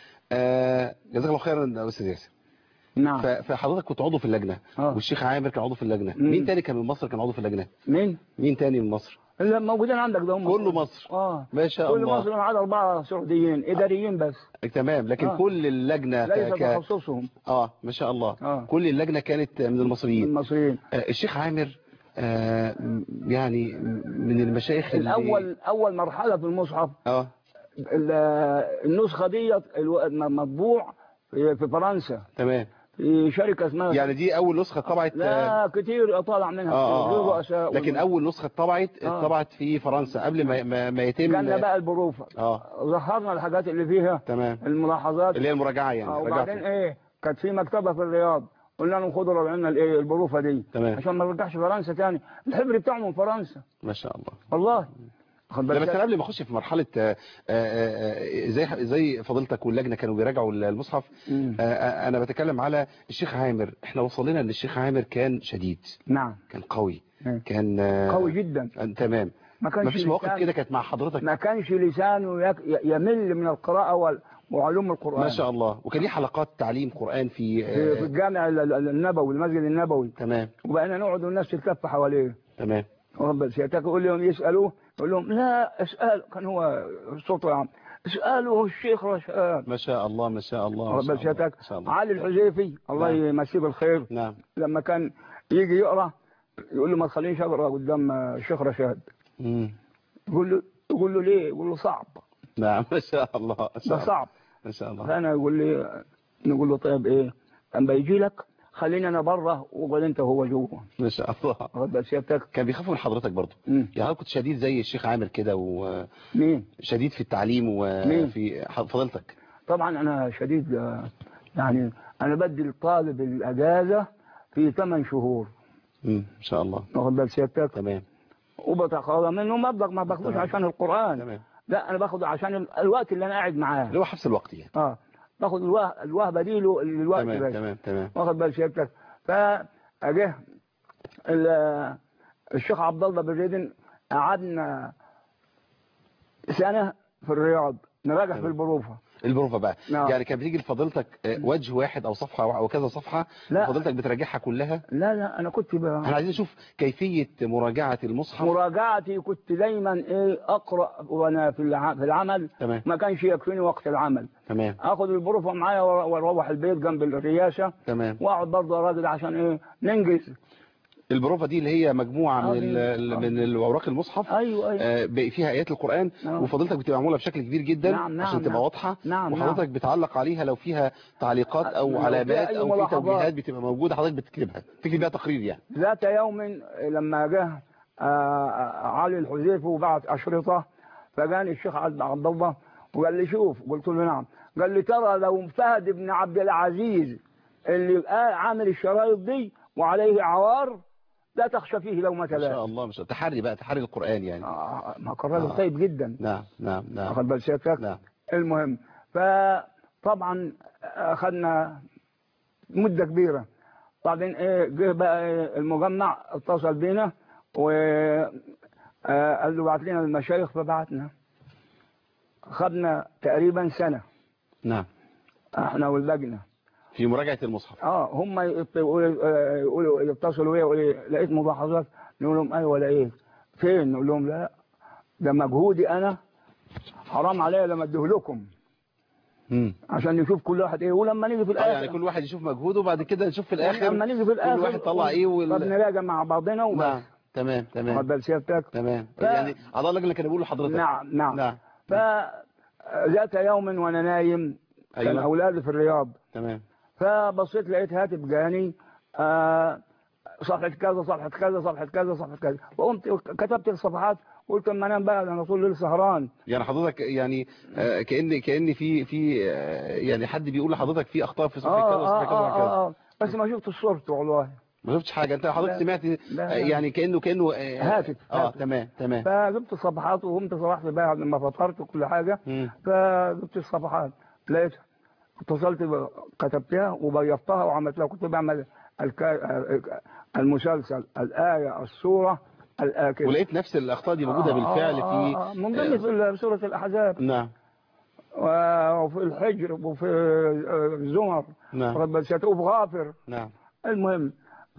آه، جزاك الله خيرا يا استاذ ياسر نعم ف- فحضرتك كنت عضو في اللجنه آه. والشيخ عامر كان عضو في اللجنه مم. مين تاني كان من مصر كان عضو في اللجنه مين؟ مين تاني من مصر اللي موجودين عندك ده هم كله مصر اه ما شاء كل الله مصر ما عدا اربعه سعوديين اداريين بس تمام لكن آه. كل اللجنه ليس ك... ك... تخصصهم اه ما شاء الله آه. كل اللجنه كانت من المصريين المصريين آه، الشيخ عامر آه، م- يعني من المشايخ اللي الاول اول مرحله في المصحف اه ال- النسخه دي الو- مطبوع في في فرنسا تمام في شركه اسمها يعني دي اول نسخه طبعت لا كتير طالع منها آه كتير. آه آه. رؤساء لكن اول نسخه طبعت آه. طبعت في فرنسا قبل ما ما, ما يتم جالنا بقى البروفه اه ظهرنا الحاجات اللي فيها تمام الملاحظات اللي هي المراجعه يعني آه، وبعدين رجعتوا. ايه كانت في مكتبه في الرياض قلنا لهم خدوا ربع لنا الايه البروفه دي تمام. عشان ما نرجعش فرنسا تاني الحبر بتاعهم من فرنسا ما شاء الله والله خد لا بالك بس انا قبل ما اخش في مرحله آه، آه، آه، زي زي فضيلتك واللجنه كانوا بيراجعوا المصحف مم. آه، آه، انا بتكلم على الشيخ عامر احنا وصل لنا ان الشيخ عامر كان شديد نعم كان قوي مم. كان آه، قوي جدا آه، تمام ما كانش ما فيش مواقف لسان- كده كانت مع حضرتك ما كانش لسانه يك- يمل من القراءه وال- وعلوم القران ما شاء الله وكان ليه حلقات تعليم قرآن في في في آه، الجامع ال- ال- النبوي المسجد النبوي تمام وبقينا نقعد والناس تلتف حواليه تمام واخد بالك سيادتك يقول لهم يسالوه يقول لهم لا اسال كان هو صوته عام اسالوا الشيخ رشاد ما شاء الله ما شاء الله ما واخد شاء بالك الله سيادتك ما شاء الله علي الحذيفي الله نعم. يمسيه بالخير نعم لما كان يجي يقرا يقول له ما تخلينيش اقرا قدام الشيخ رشاد مم. يقول له يقول له ليه؟ يقول له صعب نعم ما شاء الله ما شاء ده الله صعب ما شاء الله فانا يقول لي نقول له طيب ايه؟ اما يجي لك خليني انا بره واقعد انت وهو جوه ما شاء الله واخد بالك سيادتك كان بيخافوا من حضرتك برضه مم. يعني حضرتك كنت شديد زي الشيخ عامر كده وشديد مين؟ في التعليم مين؟ وفي ح- فضيلتك طبعا انا شديد آه، يعني انا بدي الطالب الاجازه في ثمان شهور مم. ما شاء الله واخد بالك سيادتك تمام وبتاخذ منه مبلغ ما باخدوش تمام. عشان القران تمام لا انا باخده عشان ال- الوقت اللي انا قاعد معاه اللي هو حبس الوقت يعني اه باخد الوه- الوهبه دي له للوقت تمام بس تمام تمام واخد بال سيادتك فاجه ال- الشيخ عبد الله بن ريدن قعدنا سنه في الرياض نراجع في تمام. البروفه البروفة بقى نعم. يعني كان بتيجي لفضيلتك آه، وجه واحد او صفحة او كذا صفحة لا. وفضيلتك بتراجعها كلها لا لا انا كنت ب... احنا عايزين نشوف كيفية مراجعة المصحف مراجعتي كنت دايما ايه اقرا وانا في الع- في العمل تمام ما كانش يكفيني وقت العمل تمام اخد البروفه معايا وأر- واروح البيت جنب الرياسه تمام واقعد برضه اراجل عشان ايه ننجز البروفة دي اللي هي مجموعة آه، من دي- ال- ال- آه. من الاوراق المصحف ايوه ايوه آه، ب- فيها ايات القرآن نعم. وفضيلتك بتبقى معمولة بشكل كبير جدا نعم، نعم، عشان تبقى نعم. واضحة نعم، وحضرتك بتعلق عليها لو فيها تعليقات او لو فيها علامات أي او في ملاحظات. توجيهات بتبقى موجودة حضرتك بتكتبها تكتب بيها تقرير يعني ذات يوم لما جه آه، علي الحذيفي وبعت اشرطه فجاني الشيخ عبد عبد الله وقال لي شوف قلت له نعم قال لي ترى لو فهد بن عبد العزيز اللي آه عامل الشرايط دي وعليه عوار لا تخشى فيه لومة ما شاء لائم الله ما شاء الله تحري بقى تحري القرآن يعني آه، ما كان راجل آه. طيب جدا نعم نعم نعم واخد بال سيادتك نعم المهم فطبعا اخذنا مده كبيره بعدين ايه جه بقى إيه المجمع اتصل بينا و آه، قال له بعت لنا المشايخ فبعتنا خدنا تقريبا سنه نعم احنا واللجنه في مراجعة المصحف اه هم يط- يقولوا آه، يقولوا يتصلوا بيا يقولوا لي لقيت ملاحظات نقول لهم ايوه لقيت فين نقول لهم لا ده مجهودي انا حرام عليا لما اديه لكم مم. عشان نشوف كل واحد ايه ولما نيجي في اه الاخر يعني كل واحد يشوف مجهوده وبعد كده نشوف في يعني الاخر لما نيجي في الاخر كل واحد طلع ايه طب وال... نراجع مع بعضنا وبس نعم تمام واخد تمام بال سيادتك تمام ف- يعني على الله اللي كان بيقول لحضرتك نعم نعم نعم فذات يوم وانا نايم كان أيوة. اولادي في الرياض تمام فبصيت لقيت هاتف جاني آه صفحة كذا صفحة كذا صفحة كذا صفحة كذا وقمت كتبت الصفحات قلت اما انام بقى انا طول الليل سهران يعني حضرتك يعني آه كأن كأن في في آه يعني حد بيقول لحضرتك في اخطاء في صفحة كذا وصفحة كذا وكذا آه آه بس ما شفت صورته والله ما شفتش حاجة انت حضرتك لا. سمعت لا، آه لا. يعني كأنه كأنه آه هاتف، اه هاتف. تمام تمام فجبت الصفحات وقمت صرحت بقى لما فطرت وكل حاجة مم. فجبت الصفحات لقيتها اتصلت ب- كتبتها وبيضتها وعملت لها كنت بعمل الك... المسلسل الآية السورة الآكلة ولقيت نفس الاخطاء دي موجودة آه، بالفعل آه، في آه، من ضمن في سورة الأحزاب نعم وفي الحجر وفي الزمر نعم رب الشتاء وفي غافر نعم المهم ف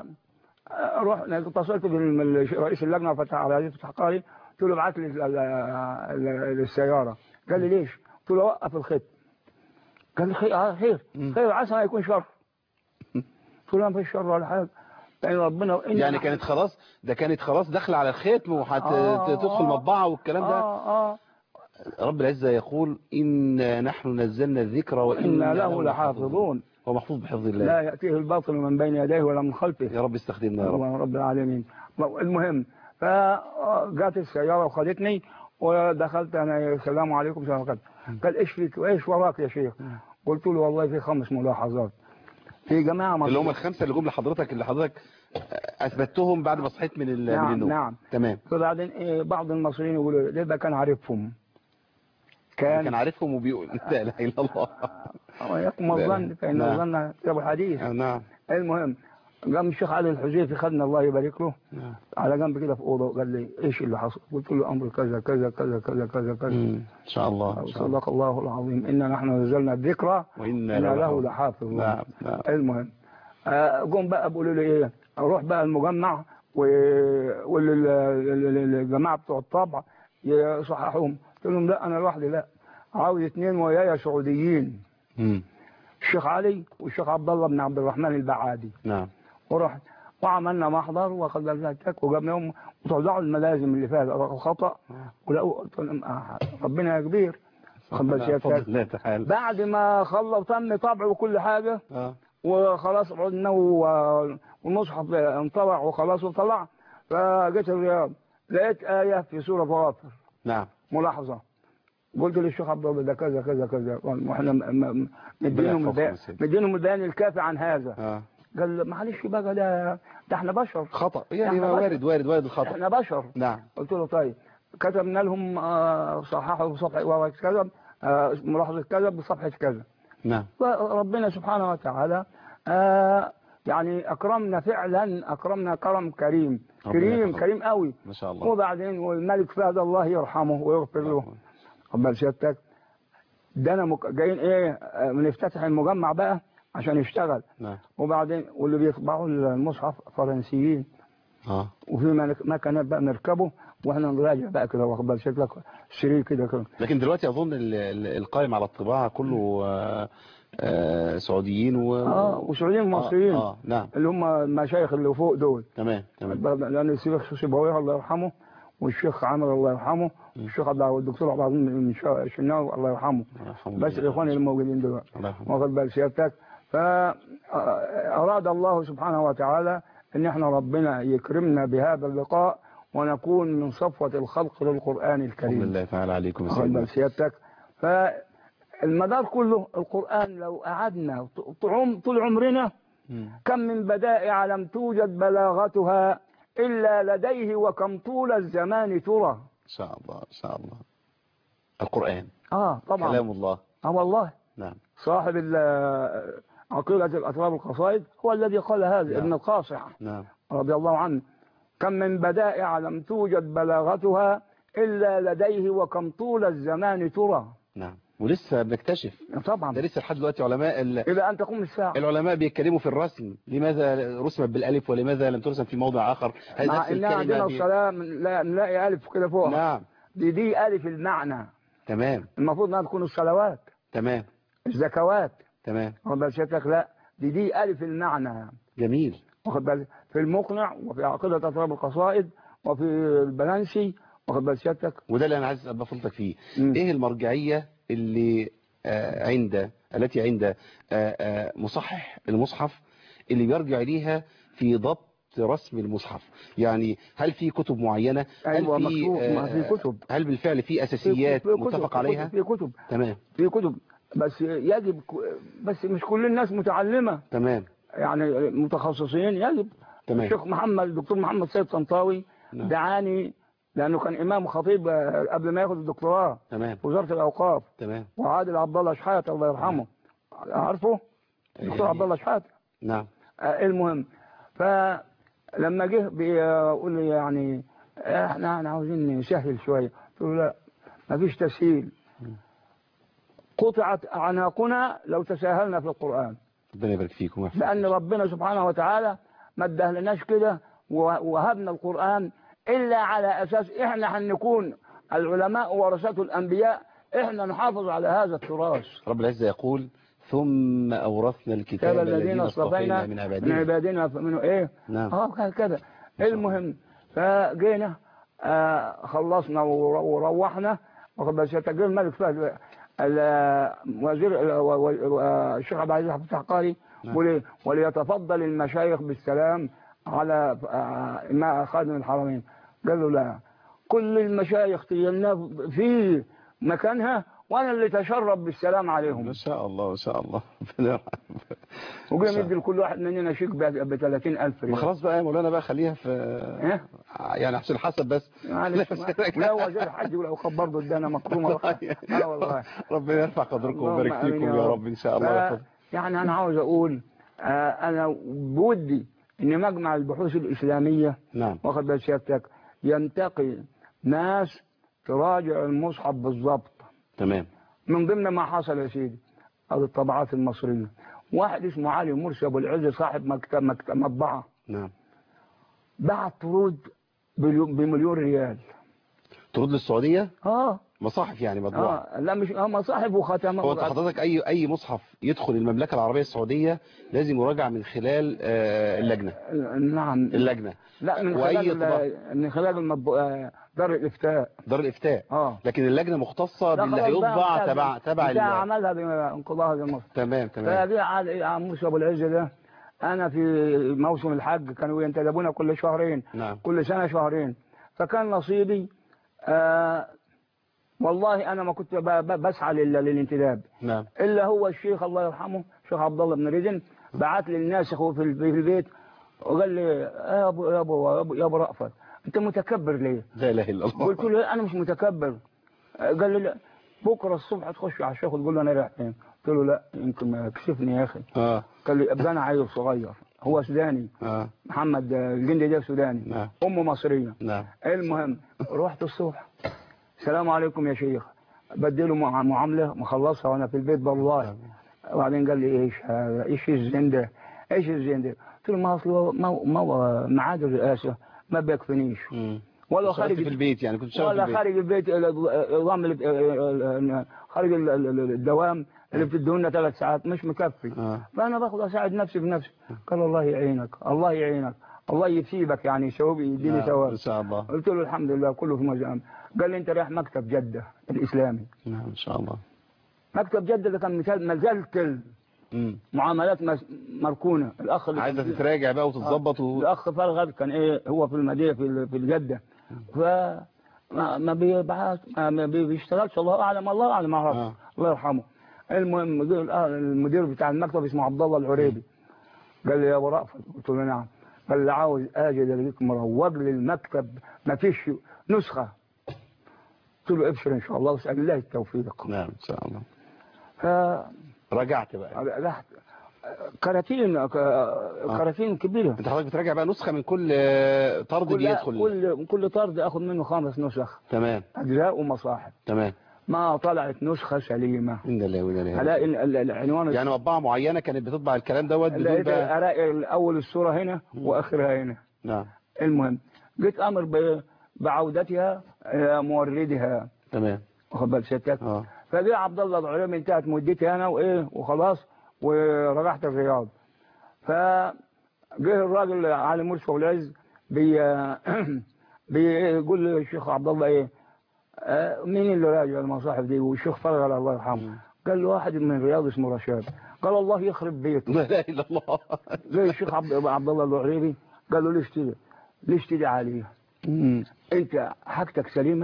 رحنا اتصلت برئيس اللجنه فتح على عزيز فتح قاري قلت له ابعت لي ال- ال- ال- السياره قال لي ليش؟ قلت له وقف الخط قال لي خير آه، خير مم. خير عسى ما يكون شر قلت له ما فيش شر ولا حاجه لان ربنا إن يعني نحن- كانت خلاص ده كانت خلاص داخله على الختم آه، وهتدخل آه. مطبعة والكلام ده اه اه رب العزة يقول إنا نحن نزلنا الذكر وإنا وإنا له لحافظون هو محفوظ بحفظ الله لا يأتيه الباطل من بين يديه ولا من خلفه يا رب استخدمنا يا رب الله رب العالمين المهم فجات السيارة وخدتني ودخلت أنا السلام عليكم السلام عليكم قال إيش فيك وإيش وراك يا شيخ قلت له والله في خمس ملاحظات في جماعة اللي هم مصر الخمسة اللي جم لحضرتك اللي حضرتك أثبتهم بعد ما صحيت من ال- نعم، من النوم نعم. تمام فبعدين إيه بعض المصريين يقولوا ليه ده كان عارفهم كان كان عارفهم وبيقول لا اله الا الله ويقوم الظن فإن نعم. الظن يا حديث نعم المهم قام الشيخ علي الحزيفي خدنا الله يبارك له نعم على جنب كده في اوضه وقال لي ايش اللي حصل؟ قلت له امر كذا كذا كذا كذا كذا كذا مم. ان شاء الله ان شاء الله صدق الله العظيم انا نحن نزلنا الذكرى وإنا انا له له لحافظ نعم نعم المهم آه، قوم بقى بيقولوا لي ايه اروح بقى المجمع والجماعه بتوع الطبع يصححوهم قلت لهم لا انا لوحدي لا عاوز اثنين ويايا سعوديين مم. الشيخ علي والشيخ عبد الله بن عبد الرحمن البعادي نعم ورحت وعملنا محضر واخذنا التك وجبناهم وطلعوا الملازم اللي فيها الخطا ولقوا قلت لهم آه، ربنا يا كبير خد بالك يا بفضل تك. الله تعالى بعد ما خلص تم طبع وكل حاجه اه وخلاص عدنا و- والمصحف انطبع وخلاص وطلع فجيت الرياض لقيت آية في سورة غافر نعم ملاحظة قلت للشيخ عبد الله ده كذا كذا كذا واحنا م- م- مدينهم يحفظكم البيان يا سيدي. مدينهم البيان الكافي عن هذا اه قال معلش بقى ده ده احنا بشر خطأ يعني إحنا ما بشر. وارد وارد وارد الخطأ احنا بشر نعم قلت له طيب كتبنا لهم آه، صححوا صفحة ورقة كذا آه، ملاحظة كذا بصفحة كذا نعم وربنا سبحانه وتعالى آه، يعني أكرمنا فعلا أكرمنا كرم كريم ربنا كريم يحفظك. كريم قوي ما شاء الله وبعدين والملك فهد الله يرحمه ويغفر له قبل سيادتك ده انا مك... جايين ايه آه، بنفتتح المجمع بقى عشان يشتغل نعم وبعدين واللي بيطبعوا المصحف فرنسيين اه وفي مك- مكنات بقى نركبه واحنا نراجع بقى كده واخد بال شكلك سرير كده كده لكن دلوقتي اظن ال- ال- القائم على الطباعة كله آه، آه، سعوديين و اه وسعوديين مصريين اه, آه نعم اللي هم المشايخ اللي فوق دول تمام تمام لان الشيخ سيبويه الله يرحمه والشيخ عمرو الله يرحمه والشيخ عبد الع- الدكتور عبد العظيم من شا- شناوي الله يرحمه الحمد بس لله. الاخوان اللي موجودين دلوقتي الله يرحمه. واخد بال سيادتك فأراد الله سبحانه وتعالى ان احنا ربنا يكرمنا بهذا اللقاء ونكون من صفوة الخلق للقرآن الحمد الكريم لله تعالى عليكم يا واخد سيدنا بال سيادتك فالمدار كله القرآن لو قعدنا طول طول عمرنا مم. كم من بدائع لم توجد بلاغتها إلا لديه وكم طول الزمان ترى ان شاء الله ان شاء الله القرآن آه طبعا كلام الله آه والله نعم صاحب ال- عقيدة الأطراب القصائد هو الذي قال هذا نعم. ابن القاصع نعم رضي الله عنه كم من بدائع لم توجد بلاغتها إلا لديه وكم طول الزمان ترى نعم ولسه بنكتشف طبعا ده لسه لحد دلوقتي علماء ال- إلى أن تقوم الساعة العلماء بيتكلموا في الرسم لماذا رسمت بالالف ولماذا لم ترسم في موضع اخر هل مع نفس إن عندنا الكلمه دي الصلاة من- لا- نلاقي ألف كده فوق نعم دي دي ألف المعنى تمام المفروض انها تكون الصلوات تمام الزكوات تمام واخد بال سيادتك لا دي دي ألف المعنى جميل واخد بال في المقنع وفي عقيدة أطراب القصائد وفي البلانسي واخد بال سيادتك وده اللي انا عايز ابقى فضلتك فيه مم. ايه المرجعيه اللي آه، عند التي عند آه، آه، مصحح المصحف اللي بيرجع ليها في ضبط رسم المصحف يعني هل في كتب معينة هل أيوة في مكتوب ما في آه، كتب هل بالفعل في في اساسيات في كتب متفق عليها في كتب تمام في كتب بس يجب ك- بس مش كل الناس متعلمة تمام يعني متخصصين يجب تمام. الشيخ محمد الدكتور محمد سيد طنطاوي نعم. دعاني لأنه كان إمام خطيب آه، قبل ما ياخد الدكتوراه تمام في وزارة الأوقاف تمام وعادل عبد الله شحاتة الله يرحمه عارفه الدكتور عبد الله شحاتة نعم آه، المهم فلما جه بيقول لي يعني احنا احنا عاوزين نسهل شويه قلت له لا ما فيش تسهيل قطعت اعناقنا لو تساهلنا في القران ربنا يبارك فيكم ويحفظكم. لان ربنا سبحانه وتعالى ما ادهلناش كده ووهبنا القران الا على اساس احنا هنكون العلماء ورثه الانبياء احنا نحافظ على هذا التراث رب العزة يقول ثم أورثنا الكتاب كتاب الذين اصطفينا من من عبادنا عبادنا منه ايه نعم اه كده كده المهم فجينا آه خلصنا ور- وروحنا واخد بالك تجربة الملك فهد ال- وزير ال- و- و- و- الشيخ عبد العزيز حفيظ الحقاري نعم. بيقول إيه؟ وليتفضل المشايخ بالسلام على آه، ما خادم الحرمين قال له لا كل المشايخ تجينا في مكانها وانا اللي تشرف بالسلام عليهم ما شاء الله ما شاء الله ربنا يرحمه. وقام شاء يدي لكل واحد مننا شيك ب 30000 ما ريال خلاص بقى يا مولانا بقى خليها في إيه؟ يعني عشان حسب بس معلش لا وزير الحج ولو كان برضه ادانا مكرمه اه والله ربنا يرفع قدركم اللهم ويبارك آمين فيكم يا يا رب. رب ان شاء الله ف- ويحفظكم. يعني انا عاوز اقول آه انا بودي ان مجمع البحوث الاسلاميه نعم واخد بال سيادتك ينتقي ناس تراجع المصحف بالضبط تمام من ضمن ما حصل يا سيدي هذه الطبعات المصريه واحد اسمه علي مرسي ابو العز صاحب مكتب مكتب مطبعه نعم بعت طرود بليو- بمليون ريال ترد للسعودية اه مصاحف يعني مطبوعة اه لا مش اه مصاحف وختمه هو انت حضرتك اي اي مصحف يدخل المملكة العربية السعودية لازم يراجع من خلال آه، اللجنة نعم اللجنة لا من وأي خلال طبع- ال- من خلال المطبو... آه، دار الافتاء دار الافتاء اه لكن اللجنة مختصة لا باللي خلاص بقى هيطبع انتهى. تبع تبع انتهى ال- عملها بانقضاها لمصر تمام تمام فجاء على عم موسى ابو العز ده انا في موسم الحج كانوا ينتدبون كل شهرين نعم كل سنه شهرين فكان نصيبي آه والله انا ما كنت ب- ب- بسعى لل- للانتداب نعم الا هو الشيخ الله يرحمه الشيخ عبد الله بن رزن بعت لي الناس اخوه في ال- في البيت وقال لي يا ابو يا ابو يا ابو, يا أبو رأفت انت متكبر ليه؟ لا اله الا الله قلت له انا مش متكبر قال لي لا بكره الصبح تخش على الشيخ وتقول له انا رايح فين؟ قلت له لا يمكن ما يكشفني يا اخي اه قال لي ابقى انا عيل صغير هو سوداني اه محمد آه، الجندي ده سوداني نعم امه مصريه نعم المهم رحت الصبح السلام عليكم يا شيخ بديله مع- معامله مخلصها وانا في البيت والله وبعدين قال لي ايش هذا ايش الزين ده ايش الزين ده قلت له ما اصله ما ما هو ميعاد الرئاسه ما بيكفينيش ولا اشتغلت خارج في البيت يعني كنت شغال في ولا البيت خارج البيت نظام ال- ال- خارج ال- ال- ال- الدوام اللي بتديه لنا ثلاث ساعات مش مكفي آه. فانا باخذ اساعد نفسي بنفسي قال الله يعينك الله يعينك الله يسيبك يعني ثواب يديني نعم، ثواب ان شاء الله قلت له الحمد لله كله في مجال قال لي انت رايح مكتب جده الاسلامي نعم ان شاء الله مكتب جده ده كان مثال مزلت مم. معاملات مس- مركونه الاخ اللي عايزه كان- تتراجع بقى وتتظبط و... الاخ فرغد كان ايه هو في المدينه في ال- في الجده ف ما ما بيبعت ما ما بي- بيشتغلش الله اعلم الله اعلم اعرف آه. الله يرحمه المهم مدير آه، المدير بتاع المكتب اسمه عبد الله العريبي قال لي يا ابو رأفت قلت له نعم قال لي عاوز اجي الاقيك مروج للمكتب ما فيش نسخه قلت له ابشر ان شاء الله واسال الله التوفيق نعم ان شاء الله ف رجعت بقى رحت كراتين كراتين كبيره انت حضرتك بتراجع بقى نسخه من كل آه، طرد كل بيدخل كل كل طرد اخذ منه خمس نسخ تمام اجزاء ومصاحف تمام ما طلعت نسخه سليمه ان الله وانا اليه الاقي ال- ال- العنوان يعني مطبعه معينه كانت بتطبع الكلام دوت بدون لقيت بقى الاقي اول الصوره هنا واخرها هنا نعم المهم جيت امر ب- بعودتها الى موردها تمام واخد بال سيادتك اه فجاء عبد الله العليم انتهت مدتي انا وايه وخلاص ورجعت الرياض فجه الراجل علي مرسي والعز بي بيقول للشيخ عبد الله ايه آه، مين اللي راجع المصاحف دي والشيخ فرغل الله يرحمه قال له واحد من الرياض اسمه رشاد قال الله يخرب بيته لا اله الا الله زي الشيخ عبد عبد الله العريبي قال له ليش كده ليش كده عليه مم. انت حاجتك سليمه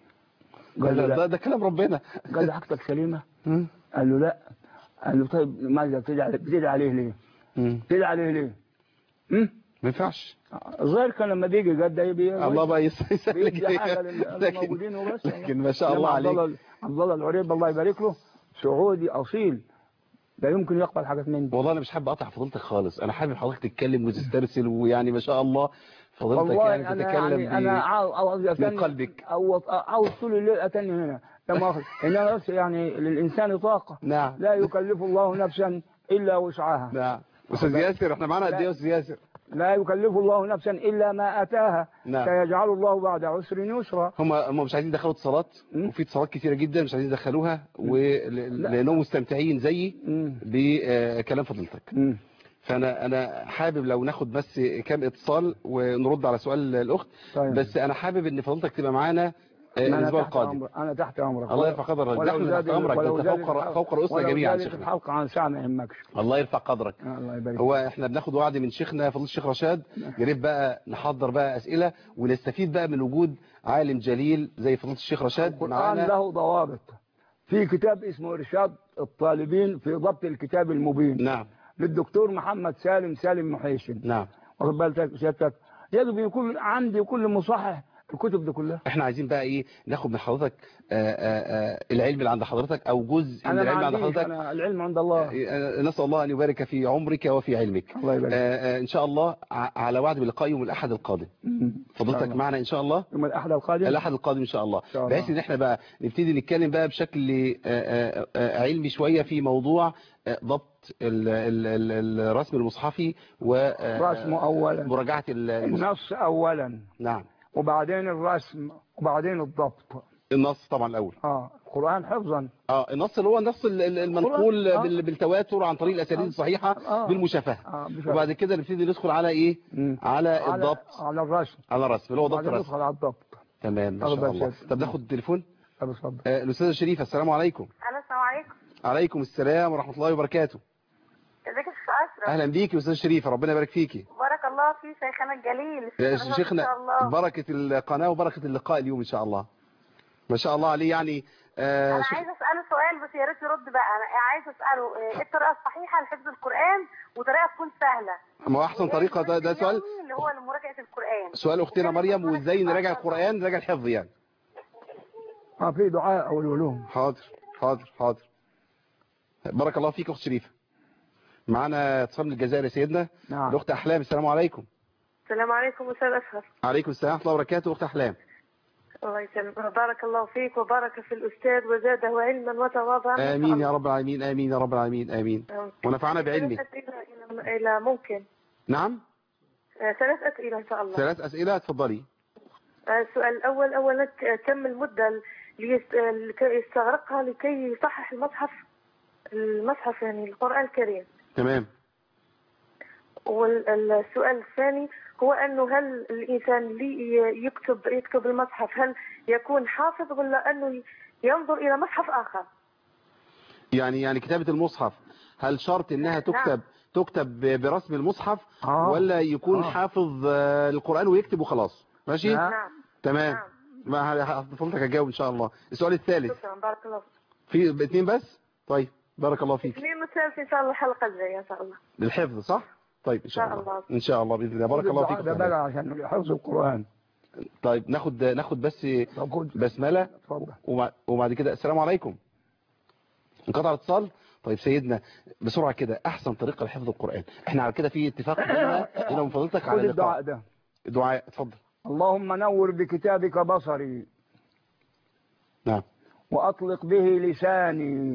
ده, قال له ده, لا ده كلام ربنا قال له حاجتك سليمه مم. قال له لا قال له طيب ماذا بتدعي بتدعي عليه ليه مم. بتدعي عليه ليه امم ما ينفعش الظاهر كان لما بيجي جد يبي الله بقى يس- يسلك بيدي حاجه لل- لكن للموجودين وبس لكن ما شاء إنما الله عبد عليك الله عبد الله العريب الله يبارك له سعودي اصيل لا يمكن يقبل حاجات مني والله انا مش حابب اقطع فضيلتك خالص انا حابب حضرتك تتكلم وتسترسل ويعني ما شاء الله فضيلتك والله يعني انا تتكلم يعني انا ب- عاوز عاوز من أتني قلبك او عاوز طول الليل اتني هنا لما اخذ انما بس يعني للانسان طاقه نعم لا يكلف الله نفسا الا وسعها نعم استاذ ياسر احنا معانا قد ايه يا استاذ ياسر لا يكلف الله نفسا الا ما اتاها نعم. سيجعل الله بعد عسر يسرا هم هم مش عايزين يدخلوا اتصالات مم. وفي اتصالات كتيره جدا مش عايزين يدخلوها ولانهم مستمتعين زيي مم. بكلام فضيلتك مم. فانا انا حابب لو ناخد بس كام اتصال ونرد على سؤال الاخت طيب. بس انا حابب ان فضيلتك تبقى معانا آه، أنا الاسبوع تحت القادم أمرك- انا تحت امرك الله يرفع قدرك ولو ده احنا زاد- تحت امرك ده ولو انت زادت فوق الحلقة- فوق رؤوسنا ولو جميعا زادت شيخنا الحلقه عن ساعه ما يهمكش الله يرفع قدرك الله يبارك هو احنا بناخد وعد من شيخنا فضيله الشيخ رشاد يا ريت بقى نحضر بقى اسئله ونستفيد بقى من وجود عالم جليل زي فضيله الشيخ رشاد القرآن معانا له ضوابط في كتاب اسمه إرشاد الطالبين في ضبط الكتاب المبين نعم للدكتور محمد سالم سالم محيشن نعم واخد بالك سيادتك يجب يكون عندي كل مصحح الكتب دي كلها احنا عايزين بقى ايه ناخد من حضرتك آآ آآ العلم اللي عند حضرتك او جزء من انا العلم ما عند عنديش حضرتك انا العلم عند الله آه، نسال الله ان يبارك في عمرك وفي علمك الله يبارك آه، آه، ان شاء الله ع- على وعد بلقاء يوم الاحد القادم مم. فضلتك الله. معنا ان شاء الله يوم الاحد القادم الاحد القادم ان شاء الله شاء الله. بحيث ان احنا بقى نبتدي نتكلم بقى بشكل آه، آه، آه، علمي شويه في موضوع آه، ضبط ال- ال- ال- الرسم المصحفي رسمه اولا ومراجعه المصحف النص اولا نعم وبعدين الرسم وبعدين الضبط النص طبعا الاول اه القرآن حفظا اه النص اللي هو النص ال- ال- المنقول آه. بال- بالتواتر عن طريق الاساليب آه. الصحيحه آه. بالمشافهه آه بشكل. وبعد كده نبتدي ندخل على ايه مم. على الضبط على الرسم على الرسم اللي هو ضبط وبعدين الرسم ندخل على الضبط تمام ما الله شاء الله يبارك. طب ناخد التليفون طب اتفضل آه، الاستاذه شريفه السلام عليكم الو السلام عليكم عليكم السلام ورحمه الله وبركاته ازيك يا شيخ اشرف اهلا بيكي يا استاذه شريفه ربنا يبارك فيكي بارك الله في شيخنا الجليل يا الشيخ رشاد ان شيخنا شاء الله بركه القناه وبركه اللقاء اليوم ان شاء الله ما شاء الله عليه يعني آه انا شيخ- عايزه اساله سؤال بس يا ريت يرد بقى انا عايزه اساله آه، ايه الطريقه الصحيحه لحفظ القران وطريقه تكون سهله ما هو احسن طريقه ده, ده سؤال اليومي اللي هو لمراجعه القران سؤال اختنا مريم وازاي نراجع القران نراجع الحفظ يعني اه في دعاء او العلوم حاضر حاضر حاضر بارك الله فيك اخت شريفه معانا اتصال من الجزائر يا سيدنا نعم الاخت احلام السلام عليكم السلام عليكم استاذ اشرف عليكم السلام ورحمه الله وبركاته اخت احلام الله يسلمك بارك الله فيك وبارك في الأستاذ وزاده علما وتواضعا آمين يا رب العالمين آمين يا رب العالمين آمين ونفعنا بعلمه ثلاث أسئلة إلى- إلى ممكن نعم آه، ثلاث أسئلة إن شاء الله ثلاث أسئلة اتفضلي آه، السؤال الأول أولا ك- كم المدة اللي يست- اللي يستغرقها لكي يصحح المصحف المصحف يعني القرآن الكريم تمام والسؤال الثاني هو أنه هل الإنسان اللي ي- يكتب يكتب المصحف هل يكون حافظ ولا أنه ينظر إلى مصحف آخر يعني يعني كتابة المصحف هل شرط انها تكتب تكتب ب- برسم المصحف آه. ولا يكون آه. حافظ آه، القرآن ويكتب وخلاص ماشي نعم. تمام ما ه- فضلتك اجاوب ان شاء الله السؤال الثالث شكرا بارك الله في اثنين بس طيب بارك الله فيك اثنين والثالث إن شاء الله الحلقة الجاية إن شاء الله للحفظ صح طيب ان شاء إن شاء الله الله. ان شاء الله باذن الله بارك الله فيك ده بقى عشان حفظ القرآن طيب ناخد ناخد بس بسملة اتفضل وبع- وبعد كده السلام عليكم انقطع الاتصال طيب سيدنا بسرعة كده احسن طريقة لحفظ القرآن احنا على كده في اتفاق بيننا هنا من فضلتك خد على الدعاء اللقاء ده دعاء اتفضل اللهم نور بكتابك بصري نعم وأطلق به لساني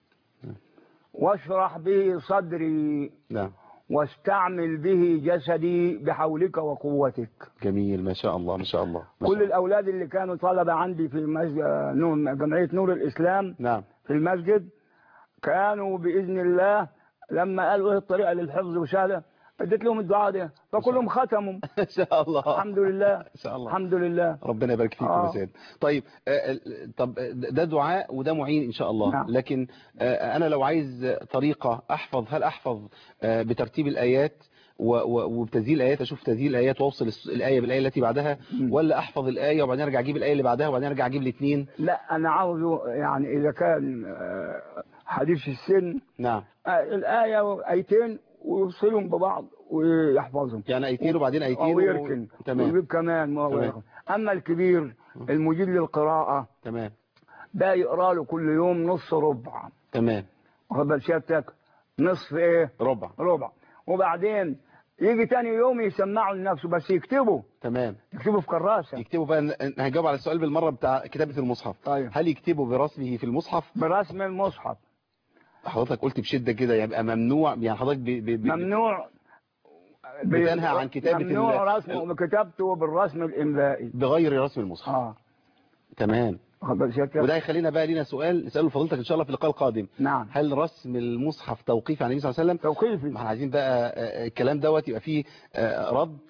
واشرح به صدري نعم واستعمل به جسدي بحولك وقوتك جميل ما شاء الله ما شاء الله ما كل شاء الله. الأولاد اللي كانوا طلبة عندي في مسجد نور جمعية نور الإسلام نعم في المسجد كانوا بإذن الله لما قالوا ايه الطريقة للحفظ وسهلة اديت لهم الدعاء ده فكلهم ختموا ان شاء الله الحمد لله ان شاء الله الحمد لله ربنا يبارك فيكم آه. يا سيد طيب آه، آه، طب ده دعاء وده معين ان شاء الله نعم. لكن آه، انا لو عايز طريقة احفظ هل احفظ آه، بترتيب الايات و- و- وبتنزيل الايات اشوف تنزيل الايات واوصل الس- الايه بالايه التي بعدها ولا احفظ الايه وبعدين ارجع اجيب الايه اللي بعدها وبعدين ارجع اجيب الاثنين لا أنا عاوزه يعني إذا كان آه، حديث السن نعم آه، الآية وآيتين ويوصلهم ببعض ويحفظهم يعني ايتين وبعدين ايتين و- ويركن تمام ويجيب كمان و- تمام. أما الكبير المجيد للقراءة تمام ده يقرأ له كل يوم نص ربع تمام واخد بال سيادتك نصف ايه ربع ربع وبعدين يجي تاني يوم يسمعه لنفسه بس يكتبه تمام يكتبه في كراسة يكتبوا بقى ن- هنجاوب على السؤال بالمرة بتاع كتابة المصحف طيب. هل يكتبوا برسمه في المصحف برسم المصحف حضرتك قلت بشدة كده يبقى ممنوع يعني حضرتك ب... ب... ب... ممنوع بتنهى عن كتابة ممنوع ال- رسمه بكتابته بالرسم الإملائي بغير رسم المصحف اه تمام واخد بال سيادتك وده يخلينا بقى لينا سؤال نسأله لفضيلتك إن شاء الله في اللقاء القادم نعم هل رسم المصحف توقيفي عن النبي صلى الله عليه وسلم توقيفي ما احنا عايزين بقى آه، الكلام دوت يبقى فيه آه، رد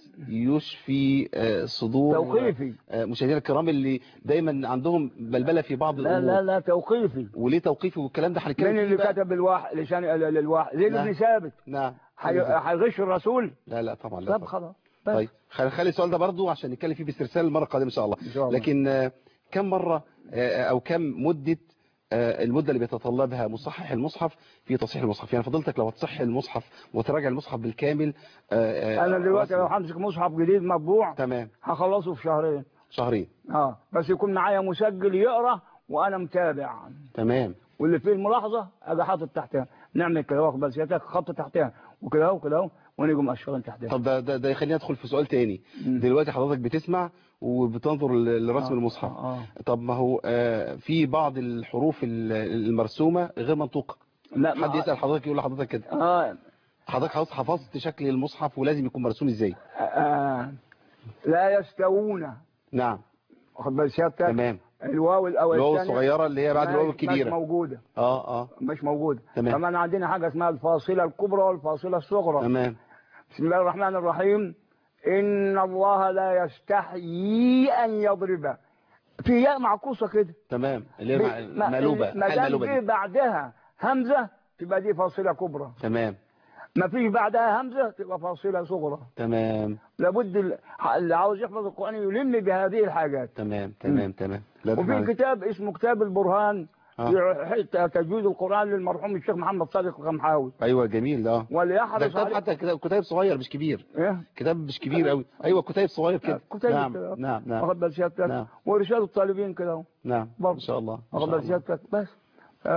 يشفي آه، صدور توقيفي آه، مشاهدينا الكرام اللي دايما عندهم بلبلة في بعض لا الأمور لا لا توقيفي وليه توقيفي والكلام ده هنتكلم من فيه اللي بقى. كتب الواحد لسان للواحد زي نعم. ابن ثابت نعم حي- هيغش الرسول لا لا طبعا لا طب طبعا. خلاص بس. طيب خلي خلي السؤال ده برضو عشان نتكلم فيه باسترسال المره القادمه ان شاء الله إن شاء الله. لكن آه، كم مره آه، او كم مده آه، المده اللي بيتطلبها مصحح المصحف في تصحيح المصحف يعني فضلتك لو تصحح المصحف وتراجع المصحف بالكامل آه، آه، انا دلوقتي رسمي. لو همسك مصحف جديد مطبوع تمام هخلصه في شهرين شهرين اه بس يكون معايا مسجل يقرا وانا متابع تمام واللي فيه الملاحظه اجي حاطط تحتها نعمل كده واخد بس يدك خط تحتها وكده اهو وكده اهو ونيجي مقشرين تحتها طب ده ده, ده يخليني ادخل في سؤال تاني مم. دلوقتي حضرتك بتسمع وبتنظر ل- لرسم آه، المصحف آه. طب ما هو آه، في بعض الحروف ال- المرسومه غير منطوقه لا حد ما- يسال حضرتك يقول لحضرتك كده اه حضرتك خلاص حفظت شكل المصحف ولازم يكون مرسوم ازاي آه لا يستوون نعم واخد بال سيادتك تمام الواو الاول الواو الثانية الصغيره اللي هي بعد الواو مش- مش الكبيره موجوده اه اه مش موجوده تمام. كمان عندنا حاجه اسمها الفاصله الكبرى والفاصله الصغرى تمام بسم الله الرحمن الرحيم إن الله لا يستحيي أن يضرب في ياء معكوسة كده تمام اللي هي مع- ما- مقلوبه ما حال دام مقلوبه جه دي بعدها همزة تبقى دي فاصلة كبرى تمام ما فيش بعدها همزة تبقى فاصلة صغرى تمام لابد ال- اللي عاوز يحفظ القرآن يلم بهذه الحاجات تمام تمام تمام لا وفي تفعل. كتاب اسمه كتاب البرهان آه. في حتة تجويد القرآن للمرحوم الشيخ محمد صادق الغمحاوي ايوه جميل ده ده وليحرص كتاب عليه حتى كتاب كتاب صغير مش كبير إيه؟ كتاب مش كبير قوي ايوه كتاب صغير كده كتاب نعم كده. نعم نعم واخد بال سيادتك نعم. وارشاد الطالبين كده اهو نعم برضه. ان شاء الله إن واخد شاء بال الله. سيادتك بس آه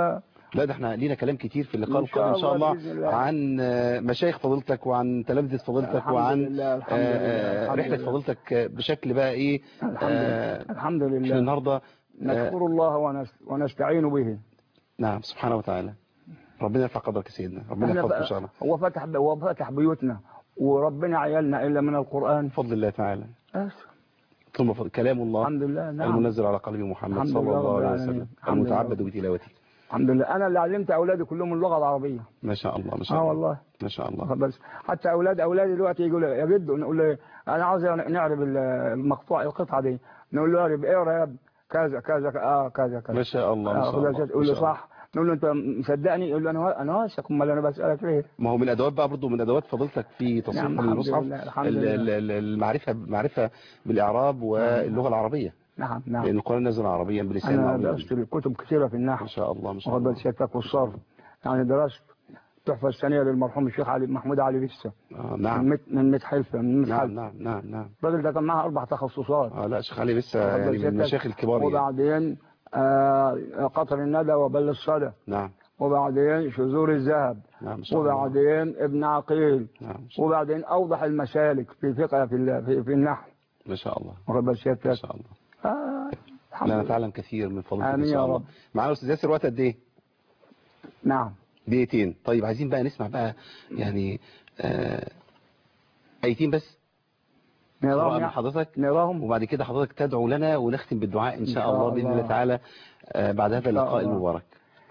لا ده احنا لينا كلام كتير في اللقاء إن شاء القادم ان شاء الله الله بإذن الله. عن آه، مشايخ فضيلتك وعن تلامذة فضيلتك الحمد وعن لله، الحمد آه، لله، آه، الحمد رحلة لله. فضيلتك آه، بشكل بقى ايه الحمد آه، لله الحمد احنا لله النهارده آه، نشكر الله ونس- ونستعين به نعم سبحانه وتعالى ربنا يرفع قدرك يا سيدنا ربنا احنا يحفظك ان ف- شاء الله هو فتح هو فتح بيوتنا وربنا عيالنا الا من القران بفضل الله تعالى بس ثم فضل كلام الله الحمد لله نعم المنزل على قلب محمد الحمد صلى لله الله رب عليه العالمين. وسلم الحمد لله المتعبد رب- بتلاوته الحمد لله انا اللي علمت اولادي كلهم اللغه العربيه ما شاء الله ما شاء اه الله والله ما شاء الله بس حتى اولاد اولادي دلوقتي يقولوا يا جد نقول له انا عاوز نعرف ال- المقطوع القطعه دي نقول له اعرف اقرا يا ابني كذا كذا اه كذا كذا ما شاء الله ما آه، شاء الله يقول ما له شاء الله. صح نقول له انت مصدقني يقول له انا انا واثق امال انا بسالك ليه ما هو من ادوات بقى برضه من ادوات فضيلتك في تصحيح نعم، الحمد المصحف لله، الحمد ال- لله. ال- ال- المعرفه معرفه بالاعراب واللغه العربيه نعم لان نعم القران نزل عربيا بلسان انا عربي درست الكتب كثيره في النحو ما شاء الله ما شاء واخد الله بال سيادتك والصرف يعني درست التحفه الثانيه للمرحوم الشيخ علي محمود علي لسه آه من نعم مت من مت حلفه من مت نعم حلفه نعم نعم نعم الراجل ده كان معاه اربع تخصصات اه لا شيخ علي لسه واخد بال يعني من سيادتك؟ المشايخ الكبار يعني. وبعدين آه قطر الندى وبل الصدى نعم وبعدين شذور الذهب نعم ما شاء الله وبعدين ابن عقيل نعم ما شاء- وبعدين اوضح المسالك في فقه في ال- في, في النحو ما شاء الله واخد بال ما سيادتك شاء الله آه الحمد لا لله. نتعلم كثير من فضلك ان آمين يا شاء الله رب. معانا استاذ ياسر وقت قد ايه نعم دقيقتين طيب عايزين بقى نسمع بقى يعني آه ايتين بس قراءة نراهم من يعني. حضرتك نراهم وبعد كده حضرتك تدعو لنا ونختم بالدعاء ان شاء شاء الله باذن الله الله. تعالى آه بعد هذا إن شاء اللقاء الله. المبارك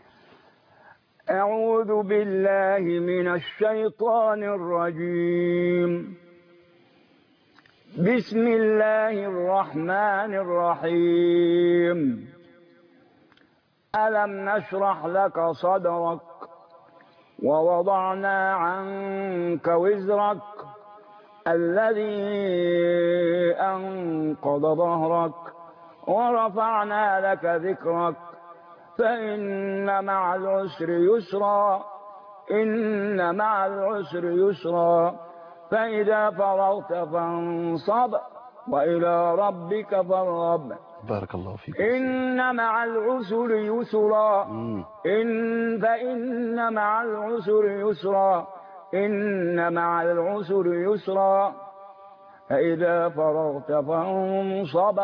أعوذ بالله من الشيطان الرجيم بسم الله الرحمن الرحيم ألم نشرح لك صدرك ووضعنا عنك وزرك الذي أنقض ظهرك ورفعنا لك ذكرك فإن مع العسر يسرا إن مع العسر يسرا فإذا فرغت فانصب وإلى ربك فارغب بارك الله فيك إن مع العسر يسرا مم. إن فإن مع العسر يسرا إن مع العسر يسرا فإذا فرغت فانصب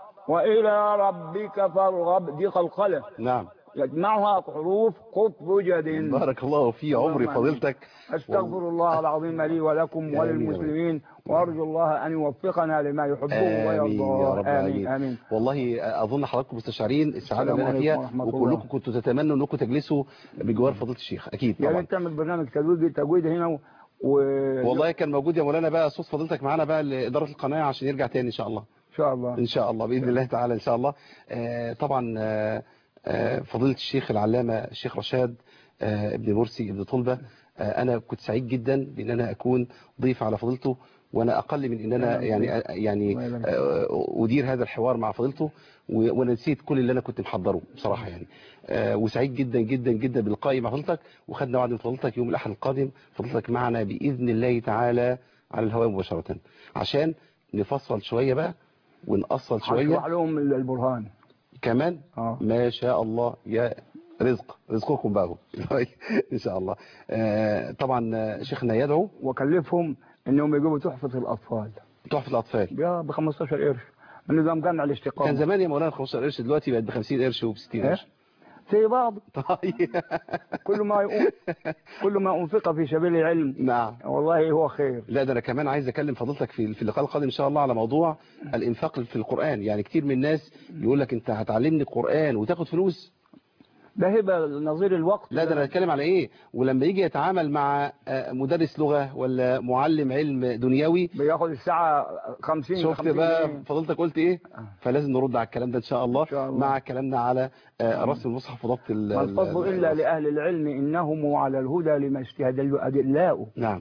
وإلى ربك فارغب دي قلقلة نعم يجمعها حروف قطب جد بارك الله في عمر اللهم فضيلتك أستغفر الله العظيم لي ولكم آمين. وللمسلمين وأرجو الله أن يوفقنا لما يحبه آمين يا ويرضاه رب آمين العالمين. آمين والله أظن حضراتكم مستشعرين السعادة السلام اللي أنا عليكم فيها ورحمة الله. وكلكم كنتوا تتمنوا أنكم تجلسوا بجوار فضيلة الشيخ أكيد يا طبعا ريت تعمل برنامج تجويد تجويد هنا و... و... والله كان موجود يا مولانا بقى صوت فضيلتك معانا بقى لإدارة القناة عشان يرجع تاني إن شاء الله إن شاء الله إن شاء الله بإذن الله تعالى إن شاء الله آه، طبعا آه، آه، فضيلة الشيخ العلامة الشيخ رشاد آه، ابن مرسي ابن طلبة آه، أنا كنت سعيد جدا بأن أنا أكون ضيف على فضيلته وأنا أقل من أن أنا يعني يعني الله يبارك آه، أدير هذا الحوار مع فضيلته و- وأنا نسيت كل اللي أنا كنت محضره بصراحة يعني آه، وسعيد جدا جدا جدا بلقائي مع فضيلتك وخدنا وعد من فضيلتك يوم الأحد القادم فضيلتك معنا بإذن الله تعالى على الهواء مباشرة عشان نفصل شوية بقى ونقصل شوية هشرح لهم البرهان كمان اه ما شاء الله يا رزق رزقكم بقى هو. ان شاء الله آه، طبعا آه، شيخنا يدعو وكلفهم انهم يجيبوا تحفة الاطفال تحفة الاطفال ب 15 قرش من نظام جمع كان الاستقامة زمان يا مولانا 15 قرش دلوقتي بقت ب 50 قرش وب 60 إيه؟ قرش زي بعض طيب كل ما يقوم كل ما انفق في سبيل العلم نعم والله هو خير لا ده انا كمان عايز اكلم فضيلتك في في اللقاء القادم ان شاء الله على موضوع الانفاق في القران يعني كتير من الناس يقول لك انت هتعلمني القران وتاخد فلوس ده هبة نظير الوقت لا ده انا بتكلم على ايه ولما يجي يتعامل مع آه، مدرس لغه ولا معلم علم دنيوي بياخد الساعة 50 شفت 50 بقى جنيه. فضلتك قلت ايه فلازم نرد على الكلام ده ان شاء الله, إن شاء الله. مع كلامنا على آه، رسم المصحف وضبط ال- ما ال- الفضل ال- إلا لأهل العلم إنهم على الهدى لما استهدل أدلاؤه نعم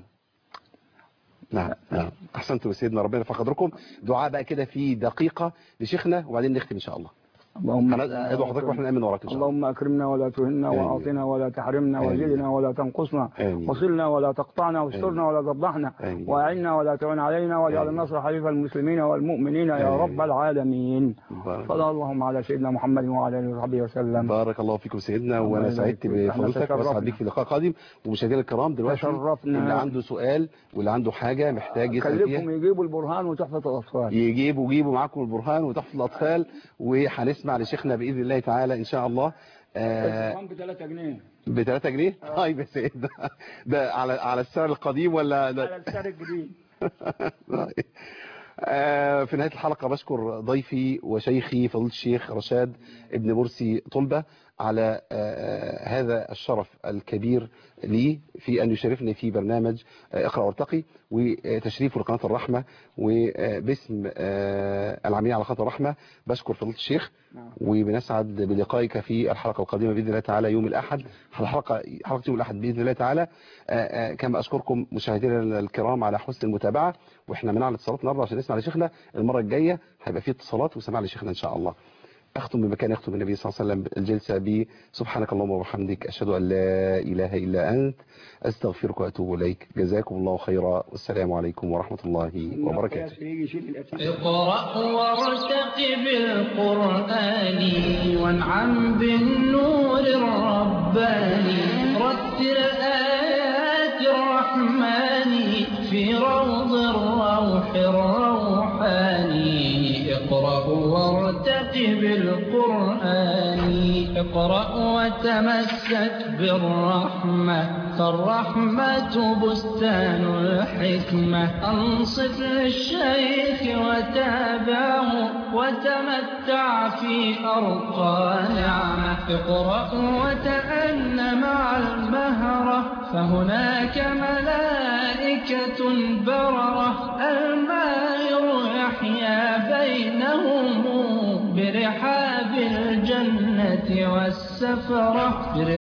نعم نعم احسنتم يا سيدنا ربنا يرفع قدركم دعاء بقى كده في دقيقه لشيخنا وبعدين نختم ان شاء الله اللهم ادعو حضرتك واحنا نامن وراك ان شاء الله اللهم اكرمنا ولا تهنا آمين. واعطنا ولا تحرمنا آمين. وزدنا ولا تنقصنا آمين. وصلنا ولا تقطعنا واسترنا ولا تفضحنا آمين. واعنا ولا تعن علينا واجعل آمين. النصر حليف المسلمين والمؤمنين يا آمين. رب العالمين بارك, صلى اللهم على سيدنا محمد وعلى اله وصحبه وسلم بارك الله فيكم سيدنا الله وانا يبارك سعدت فيك. إحنا بفضلتك تشرفنا. واسعد بيك في لقاء قادم ومشاهدينا الكرام دلوقتي تشرفنا. اللي عنده سؤال واللي عنده حاجه محتاج يسال كلفهم فيها يجيبوا البرهان وتحفة الأطفال يجيبوا جيبوا معاكم البرهان وتحفظ الاطفال وهنسمع لشيخنا باذن الله تعالى ان شاء الله آه البرهان ب 3 جنيه ب 3 جنيه طيب يا سيد ده, ده على على السعر القديم ولا ده على السعر الجديد آه، في نهاية الحلقة بشكر ضيفي وشيخي فضيلة الشيخ رشاد ابن مرسي طلبة على آه، هذا الشرف الكبير لي في أن يشرفني في برنامج آه، اقرأ وارتقي وتشريفه لقناة الرحمة وباسم آه، العملية على قناة الرحمة بشكر فضيلة الشيخ وبنسعد بلقائك في الحلقة القادمة بإذن الله تعالى يوم الأحد الحلقة حلقة يوم الأحد بإذن الله تعالى آه، آه، كما أشكركم مشاهدينا الكرام على حسن المتابعة وإحنا منعنا اتصالات النهارده عشان نسمع لشيخنا المرة الجاية هيبقى فيه اتصالات وسماع لشيخنا إن شاء الله أختم بمكان يختم النبي صلى الله عليه وسلم الجلسة ب سبحانك اللهم وبحمدك أشهد أن لا إله إلا أنت أستغفرك وأتوب إليك جزاكم الله خيرا والسلام عليكم ورحمة الله وبركاته يجي يشيل الأسئلة اقرأ وارتقب القرآن وانعم بالنور الرباني رتل آيات الرحمن في روض الروح الروحاني اقرأ وارتقب القرآن اقرأ وتمسك بالرحمة فالرحمة بستان الحكمة أنصت للشيخ وتابعه وتمتع في أرقى نعمة اقرأ وتأن مع المهرة فهناك ملائكة بررة الماهر يحيا بينهم برحاب الجنة والسفرة